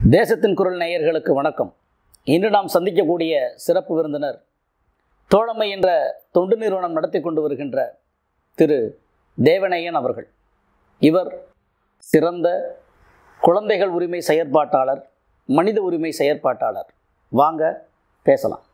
தேசத்தின் குரல் நேயர்களுக்கு வணக்கம் இன்று நாம் சந்திக்கக்கூடிய சிறப்பு விருந்தினர் தோழமை என்ற தொண்டு நிறுவனம் நடத்தி கொண்டு வருகின்ற திரு தேவனையன் அவர்கள் இவர் சிறந்த குழந்தைகள் உரிமை செயற்பாட்டாளர் மனித உரிமை செயற்பாட்டாளர் வாங்க பேசலாம்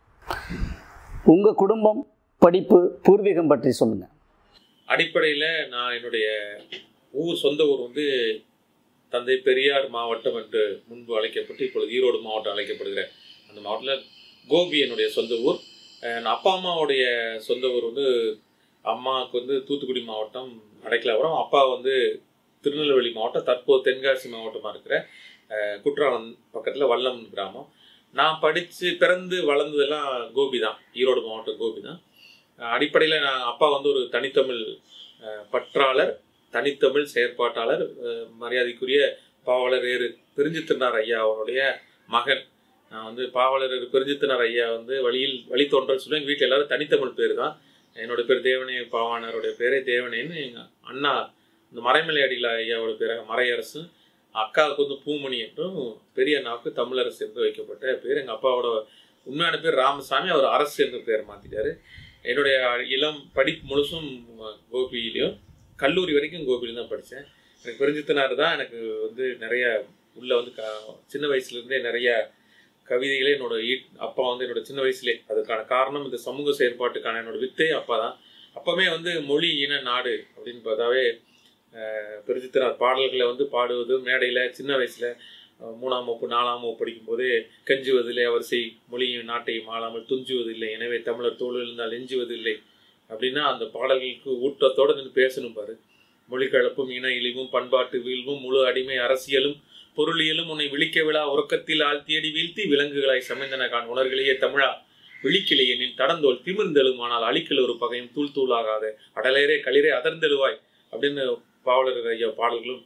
உங்கள் குடும்பம் படிப்பு பூர்வீகம் பற்றி சொல்லுங்கள் அடிப்படையில் நான் என்னுடைய ஊர் சொந்த ஊர் வந்து தந்தை பெரியார் மாவட்டம் என்று முன்பு அழைக்கப்பட்டு இப்பொழுது ஈரோடு மாவட்டம் அழைக்கப்படுகிற அந்த மாவட்டத்தில் கோபி என்னுடைய சொந்த ஊர் அஹ் நான் அப்பா அம்மாவுடைய சொந்த ஊர் வந்து அம்மாவுக்கு வந்து தூத்துக்குடி மாவட்டம் அடைக்கலாபுரம் அப்பா வந்து திருநெல்வேலி மாவட்டம் தற்போது தென்காசி மாவட்டமாக இருக்கிற அஹ், குற்றாலம் பக்கத்தில் வல்லம் கிராமம் நான் படித்து பிறந்து வளர்ந்ததெல்லாம் கோபி தான் ஈரோடு மாவட்டம் கோபி தான் அடிப்படையில் நான் அப்பா வந்து ஒரு தனித்தமிழ் அஹ், பற்றாளர் தனித்தமிழ் செயற்பாட்டாளர் அஹ், மரியாதைக்குரிய பாவலர் ஏறு பெருஞ்சித்திரனார் ஐயா அவருடைய மகன் நான் வந்து பாவலர் ஏறு பெருஞ்சித்திரனார் ஐயா வந்து வழியில் வழித்தோன்றல் சொல்லுவேன் வீட்டில் எல்லாரும் தனித்தமிழ் பேர் தான் என்னோட பேர் தேவனே பாவாணருடைய பேரே தேவனேன்னு எங்கள் அண்ணா இந்த மறைமலை அடியில் ஐயாவோட பேர் மறையரசு அக்காவுக்கு வந்து பூமணி என்றும் பெரிய அண்ணாவுக்கு தமிழரசு என்று வைக்கப்பட்ட பேர் எங்கள் அப்பாவோட உண்மையான பேர் ராமசாமி அவர் அரசு என்ற பேர் மாற்றிட்டாரு என்னுடைய இளம் படிப்பு முழுசும் கோபியிலையும் கல்லூரி வரைக்கும் கோபியில தான் படித்தேன் எனக்கு பெருஞ்சித்தனார் தான் எனக்கு வந்து நிறைய உள்ள வந்து க சின்ன வயசுலேருந்தே நிறைய கவிதைகளே என்னோட ஈ- அப்பா வந்து என்னோட சின்ன வயசுலே அதுக்கான காரணம் இந்த சமூக செயற்பாட்டுக்கான என்னோட வித்தே அப்பா தான் அப்பவே வந்து மொழி இன நாடு அப்படின்னு பார்த்தாவே அஹ், பெருஞ்சித்தனார் பாடல்களை வந்து பாடுவது மேடையில் சின்ன வயசில் மூணாம் வகுப்பு நாலாம் வகுப்பு படிக்கும்போது கெஞ்சுவதில்லை அவர் செய் மொழியும் நாட்டையும் ஆளாமல் துஞ்சுவதில்லை எனவே தமிழர் தோளில் இருந்தால் எஞ்சுவதில்லை அப்படின்னா அந்த பாடல்களுக்கு ஊட்டத்தோடு நின்று பேசணும் பாரு மொழி கலப்பும் இன இழிவும் பண்பாட்டு வீழ்வும் முழு அடிமை அரசியலும் பொருளியலும் உன்னை விழிக்க விழா உறக்கத்தில் ஆழ்த்தியடி வீழ்த்தி விலங்குகளாய் சமைந்தன கான் உணர்களியே தமிழா விழிக்கிலேயே நின் தடந்தோல் திமிர்ந்தெழும் ஆனால் அழிக்கல் ஒரு பகையும் தூள் தூளாகாத அடலேரே களிரே அதர்ந்தெழுவாய் அப்படின்னு பாவலர் ஐயா பாடல்களும்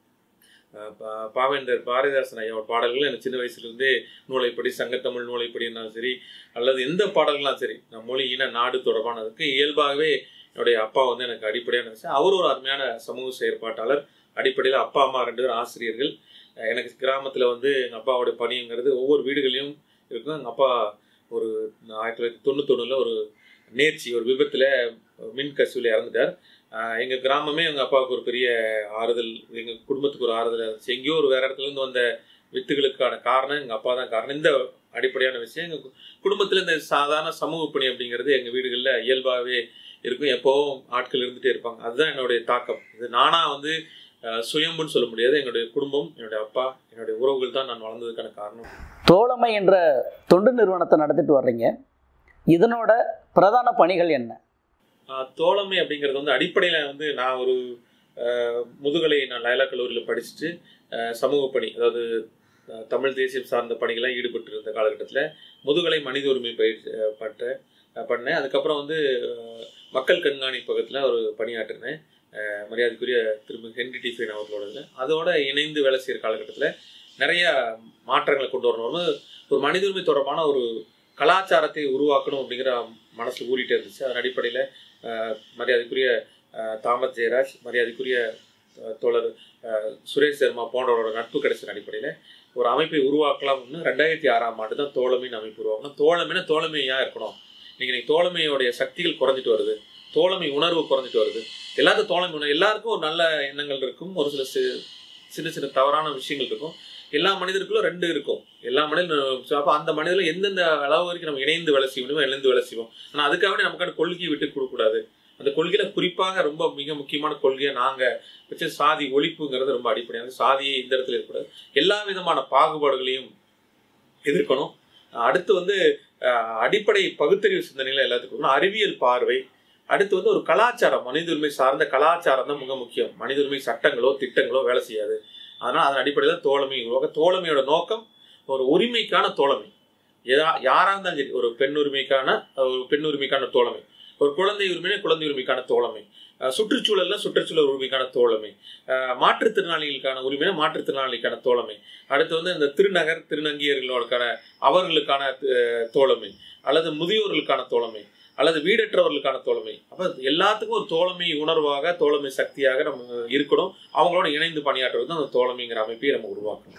அஹ் பா- பாவேந்தர் பாரதிதாசன் ஐயாவோட பாடல்கள் எனக்கு சின்ன வயசுலேருந்தே நூலைப்படி சங்கத்தமிழ் நூலைப்படினாலும் சரி அல்லது எந்த பாடல்கள்லாம் சரி நம் மொழி இன நாடு தொடர்பானதுக்கு இயல்பாகவே என்னுடைய அப்பா வந்து எனக்கு அடிப்படையான விஷயம் அவர் ஒரு அருமையான சமூக செயற்பாட்டாளர் அடிப்படையில் அப்பா அம்மா ரெண்டு பேரும் ஆசிரியர்கள் அஹ் எனக்கு கிராமத்தில் வந்து எங்கள் அப்பாவோட பணிங்கிறது ஒவ்வொரு வீடுகளையும் இருக்கும் எங்கள் அப்பா ஒரு ஆயிரத்தி தொள்ளாயிரத்தி தொண்ணூத்தொன்னில் ஒரு நேர்ச்சி ஒரு விபத்தில் மின் கசிவில் இறந்துட்டார் எங்கள் கிராமமே எங்கள் அப்பாவுக்கு ஒரு பெரிய ஆறுதல் எங்கள் குடும்பத்துக்கு ஒரு ஆறுதல் இருந்துச்சு எங்கேயோ ஒரு வேற இடத்துல இருந்து வந்த வித்துகளுக்கான காரணம் எங்கள் அப்பா தான் காரணம் இந்த அடிப்படையான விஷயம் எங்கள் குடும்பத்தில் இந்த சாதாரண சமூக பணி அப்படிங்கிறது எங்கள் வீடுகளில் இயல்பாகவே இருக்கும் எப்போவும் ஆட்கள் இருந்துகிட்டே இருப்பாங்க அதுதான் என்னுடைய தாக்கம் இது நானாக வந்து அஹ், சுயம்புன்னு சொல்ல முடியாது என்னுடைய குடும்பம் என்னுடைய அப்பா என்னுடைய உறவுகள் தான் நான் வளர்ந்ததுக்கான காரணம் தோழமை என்ற தொண்டு நிறுவனத்தை நடத்திட்டு வர்றீங்க இதனோட பிரதான பணிகள் என்ன ஆஹ் தோழமை அப்படிங்கிறது வந்து அடிப்படையில் வந்து நான் ஒரு ஆஹ், முதுகலை நான் லயலா கல்லூரியில் படிச்சுட்டு ஆஹ், சமூக பணி அதாவது ஆஹ், தமிழ் தேசியம் சார்ந்த பணிகள்லாம் ஈடுபட்டு இருந்த காலகட்டத்தில் முதுகலை மனித உரிமை பயிற்சி ஆஹ், பட்டேன் ஆஹ், பண்ணேன் அதுக்கப்புறம் வந்து ஆஹ், மக்கள் கண்காணிப்பகத்தில் ஒரு பணியாற்றினேன் ஆஹ், மரியாதைக்குரிய திரும்ப ஹென்ரி டிஃபைன் அவர்களோட அதோட இணைந்து வேலை செய்கிற காலகட்டத்தில் நிறைய மாற்றங்களை கொண்டு வரணும்னு ஒரு மனித உரிமை தொடர்பான ஒரு கலாச்சாரத்தை உருவாக்கணும் அப்படிங்கிற மனசு ஊறிட்டே இருந்துச்சு அதன் அடிப்படையில் ஆஹ் மரியாதைக்குரிய ஆஹ் தாமஸ் ஜெயராஜ் மரியாதைக்குரிய ஆஹ் தோழர் ஆஹ் சுரேஷ் சர்மா போன்றவரோட நட்பு கிடைச்ச அடிப்படையில் ஒரு அமைப்பை உருவாக்கலாம்னு ரெண்டாயிரத்தி ஆறாம் ஆண்டு தான் தோழமைன்னு அமைப்பு உருவாக்கணும் தோழமைனா தோழமையாக இருக்கணும் நீங்கள் நீங்கள் தோழமையோடைய சக்திகள் குறைஞ்சிட்டு வருது தோழமை உணர்வு குறைஞ்சிட்டு வருது எல்லாத்துக்கும் தோழமை உணர்வு எல்லாருக்கும் ஒரு நல்ல எண்ணங்கள் இருக்கும் ஒரு சில சி- சின்ன சின்ன தவறான விஷயங்கள் இருக்கும் எல்லா மனிதருக்குள்ளும் ரெண்டு இருக்கும் எல்லா மனிதனும் அப்போ அந்த மனிதர்கள் எந்தெந்த அளவு வரைக்கும் நம்ம இணைந்து வேலை செய்ய முடியுமோ இணைந்து வேலை செய்வோம் ஆனால் அதுக்காக நமக்கான கொள்கையை விட்டு கொடுக்கக்கூடாது அந்த கொள்கையில குறிப்பாக ரொம்ப மிக முக்கியமான கொள்கையை நாங்க வச்ச சாதி ஒழிப்புங்கிறது ரொம்ப அடிப்படையானது சாதியை இந்த இடத்துல இருக்கக்கூடாது எல்லா விதமான பாகுபாடுகளையும் எதிர்க்கணும் அடுத்து வந்து அஹ், அடிப்படை பகுத்தறிவு சிந்தனையில எல்லாத்துக்கும் இருக்கணும். அறிவியல் பார்வை அடுத்து வந்து ஒரு கலாச்சாரம் மனித உரிமை சார்ந்த கலாச்சாரம் தான் மிக முக்கியம் மனித உரிமை சட்டங்களோ திட்டங்களோ வேலை செய்யாது அதனால் அதன் அடிப்படையில் தோழமை உருவாக்க தோழமையோட நோக்கம் ஒரு உரிமைக்கான தோழமை எதா யாராக இருந்தாலும் சரி ஒரு பெண் உரிமைக்கான ஒரு பெண் உரிமைக்கான தோழமை ஒரு குழந்தை உரிமைனா குழந்தை உரிமைக்கான தோழமை அஹ் சுற்றுச்சூழல்னா சுற்றுச்சூழல் உரிமைக்கான தோழமை அஹ் மாற்றுத்திறனாளிகளுக்கான உரிமைனா மாற்றுத்திறனாளிக்கான தோழமை அடுத்து வந்து இந்த திருநகர் திருநங்கியர்களுக்கான அவர்களுக்கான அஹ், தோழமை அல்லது முதியோர்களுக்கான தோழமை அல்லது வீடற்றவர்களுக்கான தோழமை அப்ப எல்லாத்துக்கும் ஒரு தோழமை உணர்வாக தோழமை சக்தியாக நம்ம இருக்கணும் அவங்களோட இணைந்து பணியாற்றுறது தான் அந்த தோழமைங்கிற அமைப்பை நம்ம உருவாக்கணும்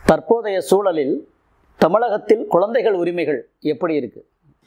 தற்போதைய சூழலில் தமிழகத்தில் குழந்தைகள் உரிமைகள் எப்படி இருக்கு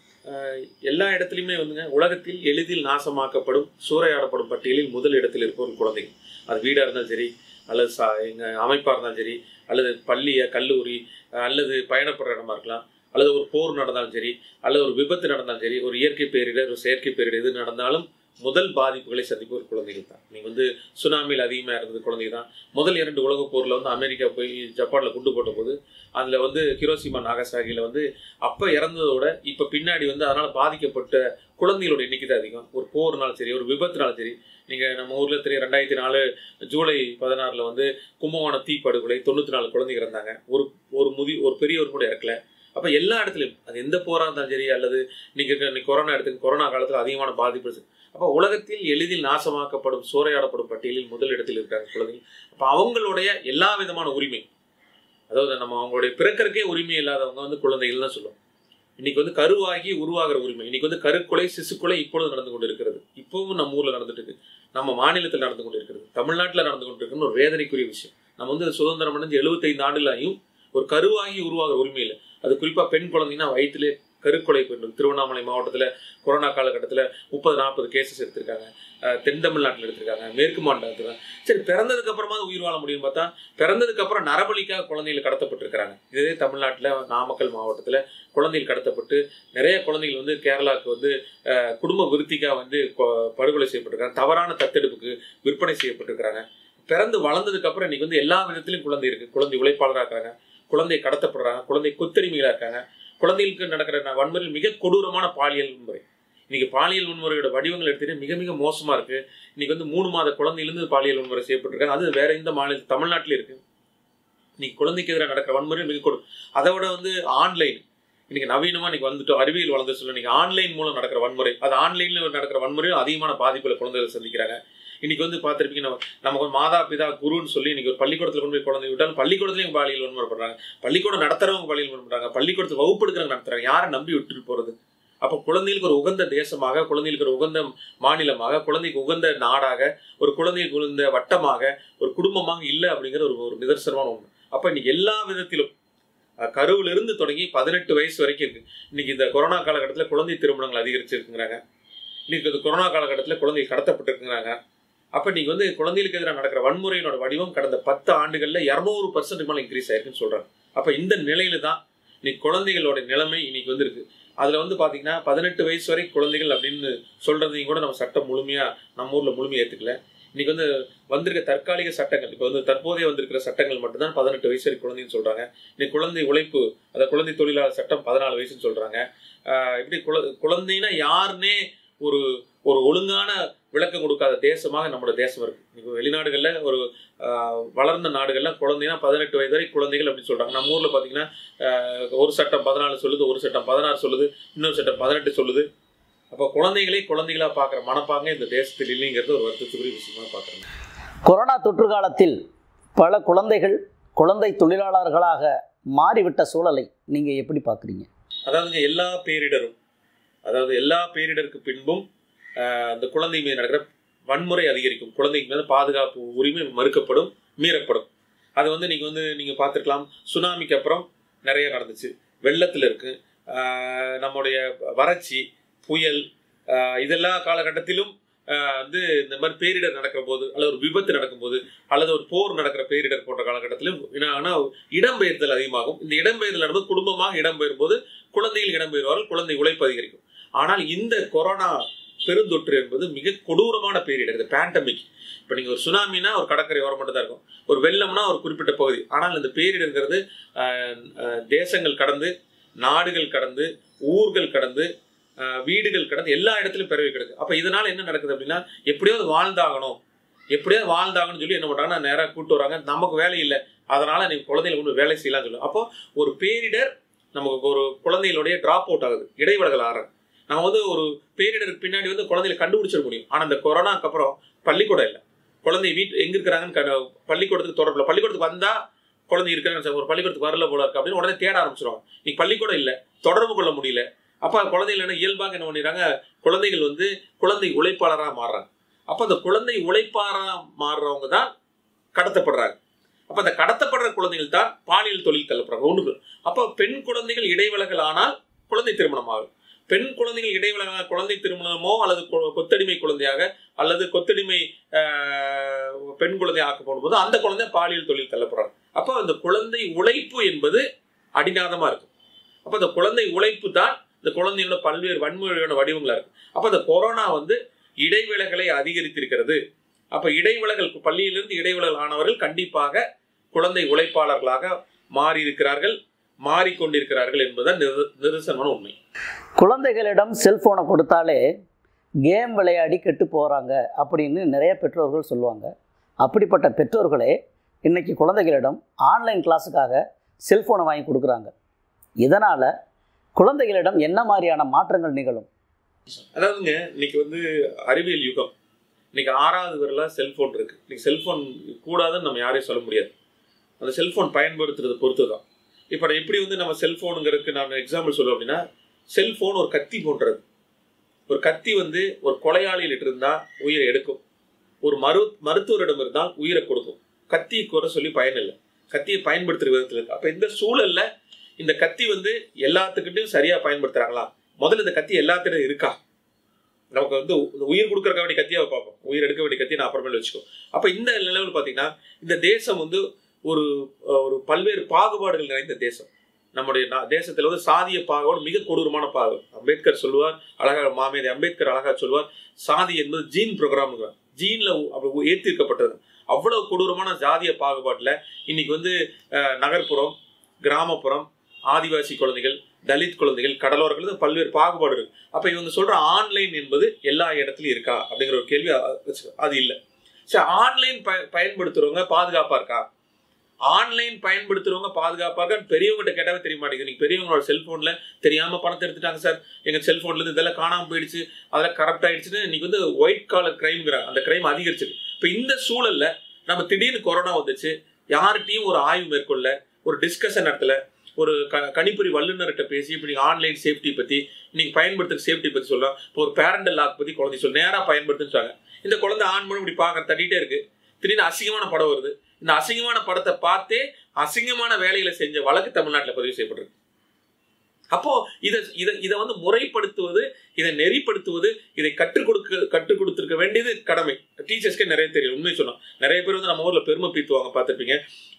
ஆஹ் எல்லா இடத்துலையுமே வந்துங்க உலகத்தில் எளிதில் நாசமாக்கப்படும் சூறையாடப்படும் பட்டியலில் முதல் இடத்தில் இருப்பவர் குழந்தைகள் அது வீடாக இருந்தாலும் சரி அல்லது சா எங்கள் அமைப்பாக இருந்தாலும் சரி அல்லது பள்ளிய கல்லூரி அஹ் அல்லது பயணப்படுற இடமா இருக்கலாம் அல்லது ஒரு போர் நடந்தாலும் சரி அல்லது ஒரு விபத்து நடந்தாலும் சரி ஒரு இயற்கை பேரிடர் ஒரு செயற்கை பேரிடர் எது நடந்தாலும் முதல் பாதிப்புகளை சந்திப்பவர் குழந்தைகள் தான் நீங்கள் வந்து சுனாமியில் அதிகமாக இருந்தது குழந்தைங்க தான் முதல் இரண்டு உலகப் போரில் வந்து அமெரிக்கா போய் ஜப்பானில் குண்டு போட்ட போது அதில் வந்து ஹிரோசிமா நாகசாகியில் வந்து அப்போ இறந்ததோட இப்போ பின்னாடி வந்து அதனால் பாதிக்கப்பட்ட குழந்தைகளோட எண்ணிக்கை தான் அதிகம் ஒரு போர்னாலும் சரி ஒரு விபத்துனாலும் சரி நீங்கள் நம்ம ஊரில் தெரியும் ரெண்டாயிரத்தி நாலு ஜூலை பதினாறில் வந்து கும்பகோணம் தீப்படுகொலை தொண்ணூற்றி நாலு குழந்தைங்க இருந்தாங்க ஒரு ஒரு முதி ஒரு பெரியவர் கூட இறக்கல அப்போ எல்லா இடத்துலையும் அது எந்த போராக இருந்தாலும் சரி அல்லது நீங்கள் கொரோனா எடுத்துக்க கொரோனா காலத்தில் அதிகமான பாதிப்பு அப்போ உலகத்தில் எளிதில் நாசமாக்கப்படும் சூறையாடப்படும் பட்டியலில் முதல் இடத்தில் இருக்காங்க குழந்தைங்க அப்போ அவங்களுடைய எல்லா விதமான உரிமை அதாவது நம்ம அவங்களுடைய பிறக்கறக்கே உரிமை இல்லாதவங்க வந்து குழந்தைகள் தான் சொல்லுவோம் இன்னைக்கு வந்து கருவாகி உருவாகிற உரிமை இன்னைக்கு வந்து கருக்கொலை சிசுக்கொலை இப்பொழுது நடந்து கொண்டு இருக்கிறது இப்பவும் நம்ம ஊர்ல நடந்துட்டு இருக்கு நம்ம மாநிலத்தில் நடந்து கொண்டு இருக்கிறது தமிழ்நாட்டில் நடந்து கொண்டு இருக்குன்னு ஒரு வேதனைக்குரிய விஷயம் நம்ம வந்து சுதந்திரம் அடைஞ்சு எழுபத்தைந்து ஆண்டுகளாயும் ஒரு கருவாகி உருவாகிற உரிமை இல்லை அது குறிப்பா பெண் குழந்தைங்கன்னா வயிற்றிலே கருக்கொலை பெண்கள் திருவண்ணாமலை மாவட்டத்தில் கொரோனா காலகட்டத்தில் முப்பது நாற்பது கேசஸ் எடுத்திருக்காங்க அஹ் தென் தமிழ்நாட்டில் எடுத்திருக்காங்க மேற்கு மாநிலத்தில் எடுத்திருக்காங்க சரி பிறந்ததுக்கு அப்புறமா உயிர் வாழ முடியும்னு பார்த்தா பிறந்ததுக்கு அப்புறம் நரபலிக்காக குழந்தைகள் கடத்தப்பட்டிருக்கிறாங்க இதே தமிழ்நாட்டில் நாமக்கல் மாவட்டத்தில் குழந்தைகள் கடத்தப்பட்டு நிறைய குழந்தைகள் வந்து கேரளாவுக்கு வந்து அஹ், குடும்ப விருத்திக்காக வந்து கொ- படுகொலை செய்யப்பட்டிருக்காங்க தவறான தத்தெடுப்புக்கு விற்பனை செய்யப்பட்டிருக்கிறாங்க பிறந்து வளர்ந்ததுக்கு அப்புறம் இன்னைக்கு வந்து எல்லா விதத்திலும் குழந்தை இருக்கு குழந்தை உழைப்பாளராக இருக்காங்க குழந்தை கடத்தப்படுறாங்க குழந்தை கொத்தடிமைகளா இருக்காங்க குழந்தைகளுக்கு நடக்கிற ந- வன்முறையில் மிக கொடூரமான பாலியல் வன்முறை இன்னைக்கு பாலியல் வன்முறையோட வடிவங்கள் எடுத்துட்டு மிக மிக மோசமா இருக்கு இன்னைக்கு வந்து மூணு மாத குழந்தையிலிருந்து பாலியல் வன்முறை செய்யப்பட்டிருக்காங்க அது வேற எந்த மாநில தமிழ்நாட்டில் இருக்கு இன்னைக்கு குழந்தைக்கு எதிராக நடக்கிற வன்முறை மிக கொடு அதை விட வந்து ஆன்லைன் இன்னைக்கு நவீனமா இன்னைக்கு வந்துட்டோம் அறிவியல் வளர்ந்து சொல்ல இன்னைக்கு ஆன்லைன் மூலம் நடக்கிற வன்முறை அது ஆன்லைன்ல நடக்கிற வன்முறையும் அதிகமான பாதிப்புல குழந்தைகள் சந்திக்கிறாங்க இன்னைக்கு வந்து பார்த்திருப்பீங்க நம்ம நமக்கு ஒரு மாதா பிதா குருன்னு சொல்லி இன்னைக்கு ஒரு பள்ளிக்கூடத்துல கொண்டு போய் குழந்தை விட்டாலும் பள்ளிக்கூடத்துலயும் பாலியல் வன்முறை பண்றாங்க பள்ளிக்கூடம் நடத்துறவங்க பாலியல் வன்முறை பண்றாங்க பள்ளிக்கூடத்துல வகுப்பு எடுக்கிறவங்க நடத்துறாங்க யாரை நம்பி விட்டுட்டு போறது அப்போ குழந்தைகளுக்கு ஒரு உகந்த தேசமாக குழந்தைகளுக்கு ஒரு உகந்த மாநிலமாக குழந்தைக்கு உகந்த நாடாக ஒரு குழந்தைக்கு உகந்த வட்டமாக ஒரு குடும்பமாக இல்லை அப்படிங்கிற ஒரு ஒரு நிதர்சனமான உண்மை அப்போ இன்னைக்கு எல்லா விதத்திலும் அஹ், கருவிலிருந்து தொடங்கி பதினெட்டு வயசு வரைக்கும் இருக்கு இன்னைக்கு இந்த கொரோனா காலகட்டத்தில் குழந்தை திருமணங்கள் அதிகரிச்சிருக்குங்கிறாங்க இன்னைக்கு இந்த கொரோனா காலகட்டத்தில் குழந்தை கடத்தப்பட்டிருக்குங்கிறாங்க அப்போ இன்னைக்கு வந்து குழந்தைகளுக்கு எதிராக நடக்கிற வன்முறையினோட வடிவம் கடந்த பத்து ஆண்டுகளில் இரநூறு பர்சன்ட் மேலே இன்க்ரீஸ் ஆயிருக்குன்னு சொல்றாங்க அப்போ இந்த நிலையில தான் இன்னைக்கு குழந்தைகளோட நிலைமை இன்னைக்கு வந்து இருக்கு அதுல வந்து பாத்தீங்கன்னா பதினெட்டு வயசு வரை குழந்தைகள் அப்படின்னு சொல்றதையும் கூட நம்ம சட்டம் முழுமையா நம்ம ஊர்ல முழுமையா ஏத்துக்கல இன்னைக்கு வந்து வந்திருக்க தற்காலிக சட்டங்கள் இப்போ வந்து தற்போதைய வந்திருக்கிற சட்டங்கள் மட்டும்தான் பதினெட்டு வயசு வரை குழந்தைன்னு சொல்றாங்க இன்னைக்கு குழந்தை உழைப்பு அதாவது குழந்தை தொழிலாளர் சட்டம் பதினாலு வயசுன்னு சொல்றாங்க ஆஹ் இப்படி குழ குழந்தைன்னா யாருன்னே ஒரு ஒரு ஒழுங்கான விளக்கம் கொடுக்காத தேசமாக நம்மளோட தேசம் இருக்கு இப்போ வெளிநாடுகள்ல ஒரு ஆஹ் வளர்ந்த நாடுகள்ல குழந்தைனா பதினெட்டு வயது வரை குழந்தைகள் அப்படின்னு சொல்றாங்க நம்ம ஊர்ல பாத்தீங்கன்னா ஆஹ் ஒரு சட்டம் பதினாலு சொல்லுது ஒரு சட்டம் பதினாறு சொல்லுது இன்னொரு சட்டம் பதினெட்டு சொல்லுது அப்போ குழந்தைகளை குழந்தைகளா பார்க்குற மனப்பாங்க இந்த தேசத்தில் இல்லைங்கிறது ஒரு வருத்தத்துக்குரிய விஷயமா பார்க்குறேன் கொரோனா தொற்று காலத்தில் பல குழந்தைகள் குழந்தை தொழிலாளர்களாக மாறிவிட்ட சூழலை நீங்க எப்படி பார்க்குறீங்க அதாவதுங்க எல்லா பேரிடரும் அதாவது எல்லா பேரிடருக்கு பின்பும் ஆஹ், அந்த குழந்தை மீது நடக்கிற வன்முறை அதிகரிக்கும் குழந்தைக்கு மீது பாதுகாப்பு உரிமை மறுக்கப்படும் மீறப்படும் அது வந்து நீங்க வந்து நீங்க பார்த்துருக்கலாம் சுனாமிக்கு அப்புறம் நிறைய நடந்துச்சு வெள்ளத்தில் இருக்கு ஆஹ், நம்முடைய வறட்சி புயல் ஆஹ், இதெல்லா காலகட்டத்திலும் ஆஹ், வந்து இந்த மாதிரி பேரிடர் நடக்கிற போது அல்லது ஒரு விபத்து நடக்கும்போது அல்லது ஒரு போர் நடக்கிற பேரிடர் போன்ற காலகட்டத்திலும் என்ன ஆகும்னா, இடம்பெயர்தல் அதிகமாகும் இந்த இடம்பெயர்தல் நடந்து குடும்பமாக இடம்பெயரும் போது குழந்தைகள் இடம்பெயர்வார்கள் குழந்தை உழைப்பு அதிகரிக்கும் ஆனால் இந்த கொரோனா பெருந்தொற்று என்பது மிக கொடூரமான பேரிடர் இந்த பேண்டமிக் இப்போ நீங்கள் ஒரு சுனாமினா ஒரு கடற்கரை ஓரம் மட்டும் தான் இருக்கும் ஒரு வெள்ளம்னா ஒரு குறிப்பிட்ட பகுதி ஆனால் இந்த பேரிடர்ங்கிறது ஆஹ், ஆஹ், தேசங்கள் கடந்து நாடுகள் கடந்து ஊர்கள் கடந்து ஆஹ், வீடுகள் கடந்து எல்லா இடத்துலையும் பிறவி கிடக்கு அப்போ இதனால என்ன நடக்குது அப்படின்னா எப்படியாவது வாழ்ந்தாகணும் எப்படியாவது வாழ்ந்தாகணும்னு சொல்லி என்ன பண்ணுறாங்கன்னா நேராக கூட்டு வராங்க நமக்கு வேலை இல்லை அதனால நீ குழந்தைகளை கொண்டு வேலை செய்யலாம்னு சொல்லுவோம் அப்போ ஒரு பேரிடர் நமக்கு ஒரு குழந்தைகளுடைய டிராப் அவுட் ஆகுது இடைவெளகள் ஆற நம்ம வந்து ஒரு பேரிடருக்கு பின்னாடி வந்து குழந்தைகளை கண்டுபிடிச்சிட முடியும் ஆனால் இந்த கொரோனாக்கு அப்புறம் பள்ளிக்கூடம் இல்லை குழந்தை வீட்டு எங்க இருக்கிறாங்கன்னு கண்டு- பள்ளிக்கூடத்துக்கு தொடர்பு இல்லை பள்ளிக்கூடத்துக்கு வந்தா குழந்தை இருக்காங்கன்னு ஒரு பள்ளிக்கூடத்துக்கு வரல போல இருக்கு அப்படின்னு உடனே தேட ஆரம்பிச்சிருவாங்க இன்னைக்கு பள்ளிக்கூடம் இல்லை தொடர்பு கொள்ள முடியல அப்ப குழந்தைகள் என்ன இயல்பாக என்ன பண்ணிடுறாங்க குழந்தைகள் வந்து குழந்தை உழைப்பாளராக மாறுறாங்க அப்ப அந்த குழந்தை உழைப்பாளராக மாறுறவங்க தான் கடத்தப்படுறாங்க அப்ப அந்த கடத்தப்படுற குழந்தைகள் தான் பாலியல் தொழில் தள்ளப்படுறாங்க ஒன்று அப்போ பெண் குழந்தைகள் இடைவலகள் ஆனால் குழந்தை திருமணம் ஆகும் பெண் குழந்தைகள் இடைவலகான குழந்தை திருமணமோ அல்லது கொ- கொத்தடிமை குழந்தையாக அல்லது கொத்தடிமை ஆஹ், பெண் குழந்தை ஆக்க போடும்போது அந்த குழந்தை பாலியல் தொழில் தள்ளப்படுறாங்க அப்போ அந்த குழந்தை உழைப்பு என்பது அடிநாதமா இருக்கும் அப்போ அந்த குழந்தை உழைப்பு தான் இந்த குழந்தையோட பல்வேறு வன்முறையோட வடிவங்களா இருக்கு அப்போ அந்த கொரோனா வந்து இடைவேளைகளை அதிகரித்திருக்கிறது அப்ப இடைவிலகல் பள்ளியிலிருந்து இடைவிலகல் ஆனவர்கள் கண்டிப்பாக குழந்தை உழைப்பாளர்களாக மாறி இருக்கிறார்கள் மாறிக்கொண்டிருக்கிறார்கள் என்பதுதான் நித- நிதர்சனமான உண்மை குழந்தைகளிடம் செல்ஃபோனை கொடுத்தாலே கேம் விளையாடி கெட்டு போகிறாங்க அப்படின்னு நிறைய பெற்றோர்கள் சொல்லுவாங்க அப்படிப்பட்ட பெற்றோர்களே இன்னைக்கு குழந்தைகளிடம் ஆன்லைன் கிளாஸுக்காக செல்ஃபோனை வாங்கி கொடுக்குறாங்க இதனால் குழந்தைகளிடம் என்ன மாதிரியான மாற்றங்கள் நிகழும் அதாவதுங்க இன்னைக்கு வந்து அறிவியல் யுகம் இன்னைக்கு ஆறாவது வரல செல்போன் இருக்கு இன்னைக்கு செல்போன் கூடாதுன்னு நம்ம யாரையும் சொல்ல முடியாது அந்த செல்போன் பயன்படுத்துறதை பொறுத்து தான் இப்போ நான் எப்படி வந்து நம்ம செல்போனுங்கிறதுக்கு நான் எக்ஸாம்பிள் சொல்லுவேன் அப்படின்னா செல்போன் ஒரு கத்தி போன்றது ஒரு கத்தி வந்து ஒரு கொலையாளியிட்ட இருந்தா உயிரை எடுக்கும் ஒரு மரு மருத்துவரிடம் இருந்தால் உயிரை கொடுக்கும் கத்தியை குறை சொல்லி பயன் இல்லை கத்தியை பயன்படுத்துற விதத்தில் இருக்கு அப்போ இந்த சூழல்ல இந்த கத்தி வந்து எல்லாத்துக்கிட்டையும் சரியா பயன்படுத்துறாங்களா முதல்ல இந்த கத்தி எல்லாத்திடம் இருக்கா நமக்கு வந்து உ- உயிர் கொடுக்கறக்க வேண்டிய கத்தியை பார்ப்போம் உயிர் எடுக்க வேண்டிய கத்தியை நான் அப்புறமேல வச்சுக்கோ அப்ப இந்த நிலவில் பாத்தீங்கன்னா இந்த தேசம் வந்து ஒரு அஹ், ஒரு பல்வேறு பாகுபாடுகள் நிறைந்த தேசம் நம்முடைய நா- தேசத்துல வந்து சாதிய பாகுபாடு மிக கொடூரமான பாகு அம்பேத்கர் சொல்லுவார் அழகா மாமேதை அம்பேத்கர் அழகா சொல்லுவார் சாதி என்பது ஜீன் ப்ரோக்ராம் ஜீன்ல அப்படி ஏற்றிருக்கப்பட்டது அவ்வளவு கொடூரமான ஜாதிய பாகுபாட்டுல இன்னைக்கு வந்து அஹ், நகர்ப்புறம் கிராமப்புறம் ஆதிவாசி குழந்தைகள் தலித் குழந்தைகள் கடலோரங்கள் இது பல்வேறு பாகுபாடு இருக்கு அப்ப இவங்க சொல்ற ஆன்லைன் என்பது எல்லா இடத்துலயும் இருக்கா அப்படிங்கிற ஒரு கேள்வி அ- வச்சுக்கோ. அது இல்ல சரி ஆன்லைன் பய பயன்படுத்துறவங்க பாதுகாப்பா இருக்கா ஆன்லைன் பயன்படுத்துறவங்க பாதுகாப்பா இருக்கான்னு பெரியவங்ககிட்ட கேட்டாவே தெரிய மாட்டேங்குது நீங்க பெரியவங்களோட செல்போன்ல தெரியாம பணத்தை எடுத்துட்டாங்க சார் எங்க செல்போன்ல இருந்து இதெல்லாம் காணாம போயிடுச்சு அதெல்லாம் கரப்ட் ஆயிடுச்சுன்னு இன்னைக்கு வந்து ஒயிட் காலர் கிரைம்ங்கிறாங்க அந்த கிரைம் அதிகரிச்சிருக்கு இப்ப இந்த சூழல்ல நம்ம திடீர்னு கொரோனா வந்துச்சு யார்கிட்டயும் ஒரு ஆய்வு மேற்கொள்ள ஒரு டிஸ்கஷன் நடத்தல ஒரு க கணிப்பொறி வல்லுநர்கிட்ட பேசி இப்படி ஆன்லைன் சேஃப்டி பத்தி இன்னைக்கு பயன்படுத்துற சேஃப்டி பத்தி சொல்லலாம் இப்போ ஒரு பேரண்டல் லாக் பத்தி குழந்தை சொல்ல நேரா பயன்படுத்துன்னு சொல்றாங்க இந்த குழந்தை ஆன் பண்ணி இப்படி பாக்க தட்டிட்டே இருக்கு திடீர்னு அசிங்கமான படம் வருது இந்த அசிங்கமான படத்தை பார்த்தே அசிங்கமான வேலைகளை செஞ்ச வழக்கு தமிழ்நாட்டில் பதிவு செய்யப்பட்டிருக்கு அப்போ இதை இதை இதை வந்து முறைப்படுத்துவது இதை நெறிப்படுத்துவது இதை கற்றுக் கொடுக்க கற்றுக் கொடுத்துருக்க வேண்டியது கடமை டீச்சர்ஸ்க்கே நிறைய தெரியும் உண்மை சொன்னோம் நிறைய பேர் வந்து நம்ம ஊர்ல பெருமை பீத்துவாங்க பார்த்துருப்பீங்க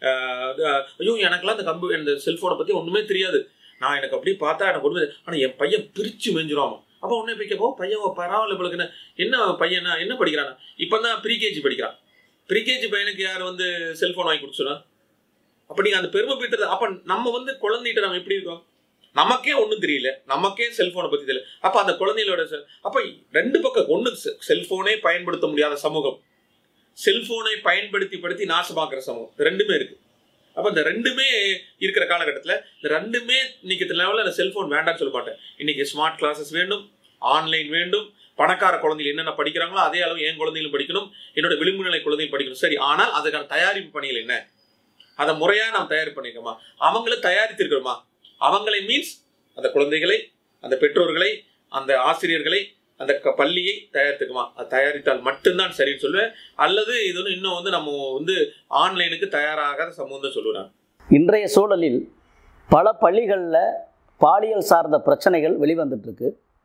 ஐயோ எனக்கெல்லாம் இந்த கம்பு இந்த செல்போனை பத்தி ஒண்ணுமே தெரியாது நான் எனக்கு அப்படி பார்த்தா எனக்கு ஒண்ணுமே தெரி- ஆனா என் பையன் பிரிச்சு மெஞ்சிருவாமா அப்போ உடனே போய் கேட்போம் பையன் பரவாயில்ல உங்களுக்கு என்ன என்ன பையனா என்ன படிக்கிறானா இப்பதான் ப்ரீகேஜி படிக்கிறான் ப்ரீகேஜி பையனுக்கு யார் வந்து செல்போன் வாங்கி கொடுத்துனா அப்ப நீங்க அந்த பெருமை பீத்துறது அப்ப நம்ம வந்து குழந்தைகிட்ட நம்ம எப்படி இருக்கோம் நமக்கே ஒண்ணும் தெரியல நமக்கே செல்போனை பத்தி தெரியல அப்ப அந்த குழந்தைகளோட செ- அப்ப ரெண்டு பக்கம் ஒண்ணு செ- செல்போனே பயன்படுத்த முடியாத சமூகம் செல்போனை பயன்படுத்தி படுத்தி நாசமாக்குற சமூகம் இது ரெண்டுமே இருக்கு அப்ப இந்த ரெண்டுமே இருக்கிற காலகட்டத்துல இந்த ரெண்டுமே இன்னைக்கு லெவலில் அந்த செல்போன் வேண்டாம்னு சொல்ல மாட்டேன் இன்னைக்கு ஸ்மார்ட் கிளாஸஸ் வேண்டும் ஆன்லைன் வேண்டும் பணக்கார குழந்தைகள் என்னென்ன படிக்கிறாங்களோ அதே அளவு என் குழந்தைகளும் படிக்கணும் என்னோட விளிம்பு நிலை குழந்தையும் படிக்கணும் சரி ஆனால் அதுக்கான தயாரிப்பு பணிகள் என்ன அதை முறையா நாம் தயார் பண்ணிருக்கோமா அவங்கள தயாரித்திருக்கிறோமா அவங்களை மீன்ஸ் அந்த குழந்தைகளை அந்த பெற்றோர்களை அந்த ஆசிரியர்களை அந்த க- பள்ளியை தயாரித்துக்குமா அது தயாரித்தால் மட்டும்தான் சரின்னு சொல்லுவேன் அல்லது இது வந்து இன்னும் வந்து நம்ம வந்து ஆன்லைனுக்கு தயாராகாத சமூகம் தான் சொல்லுவேன் நான். இன்றைய சூழலில் பல பள்ளிகளில் பாலியல் சார்ந்த பிரச்சனைகள் வெளிவந்துட்டுருக்கு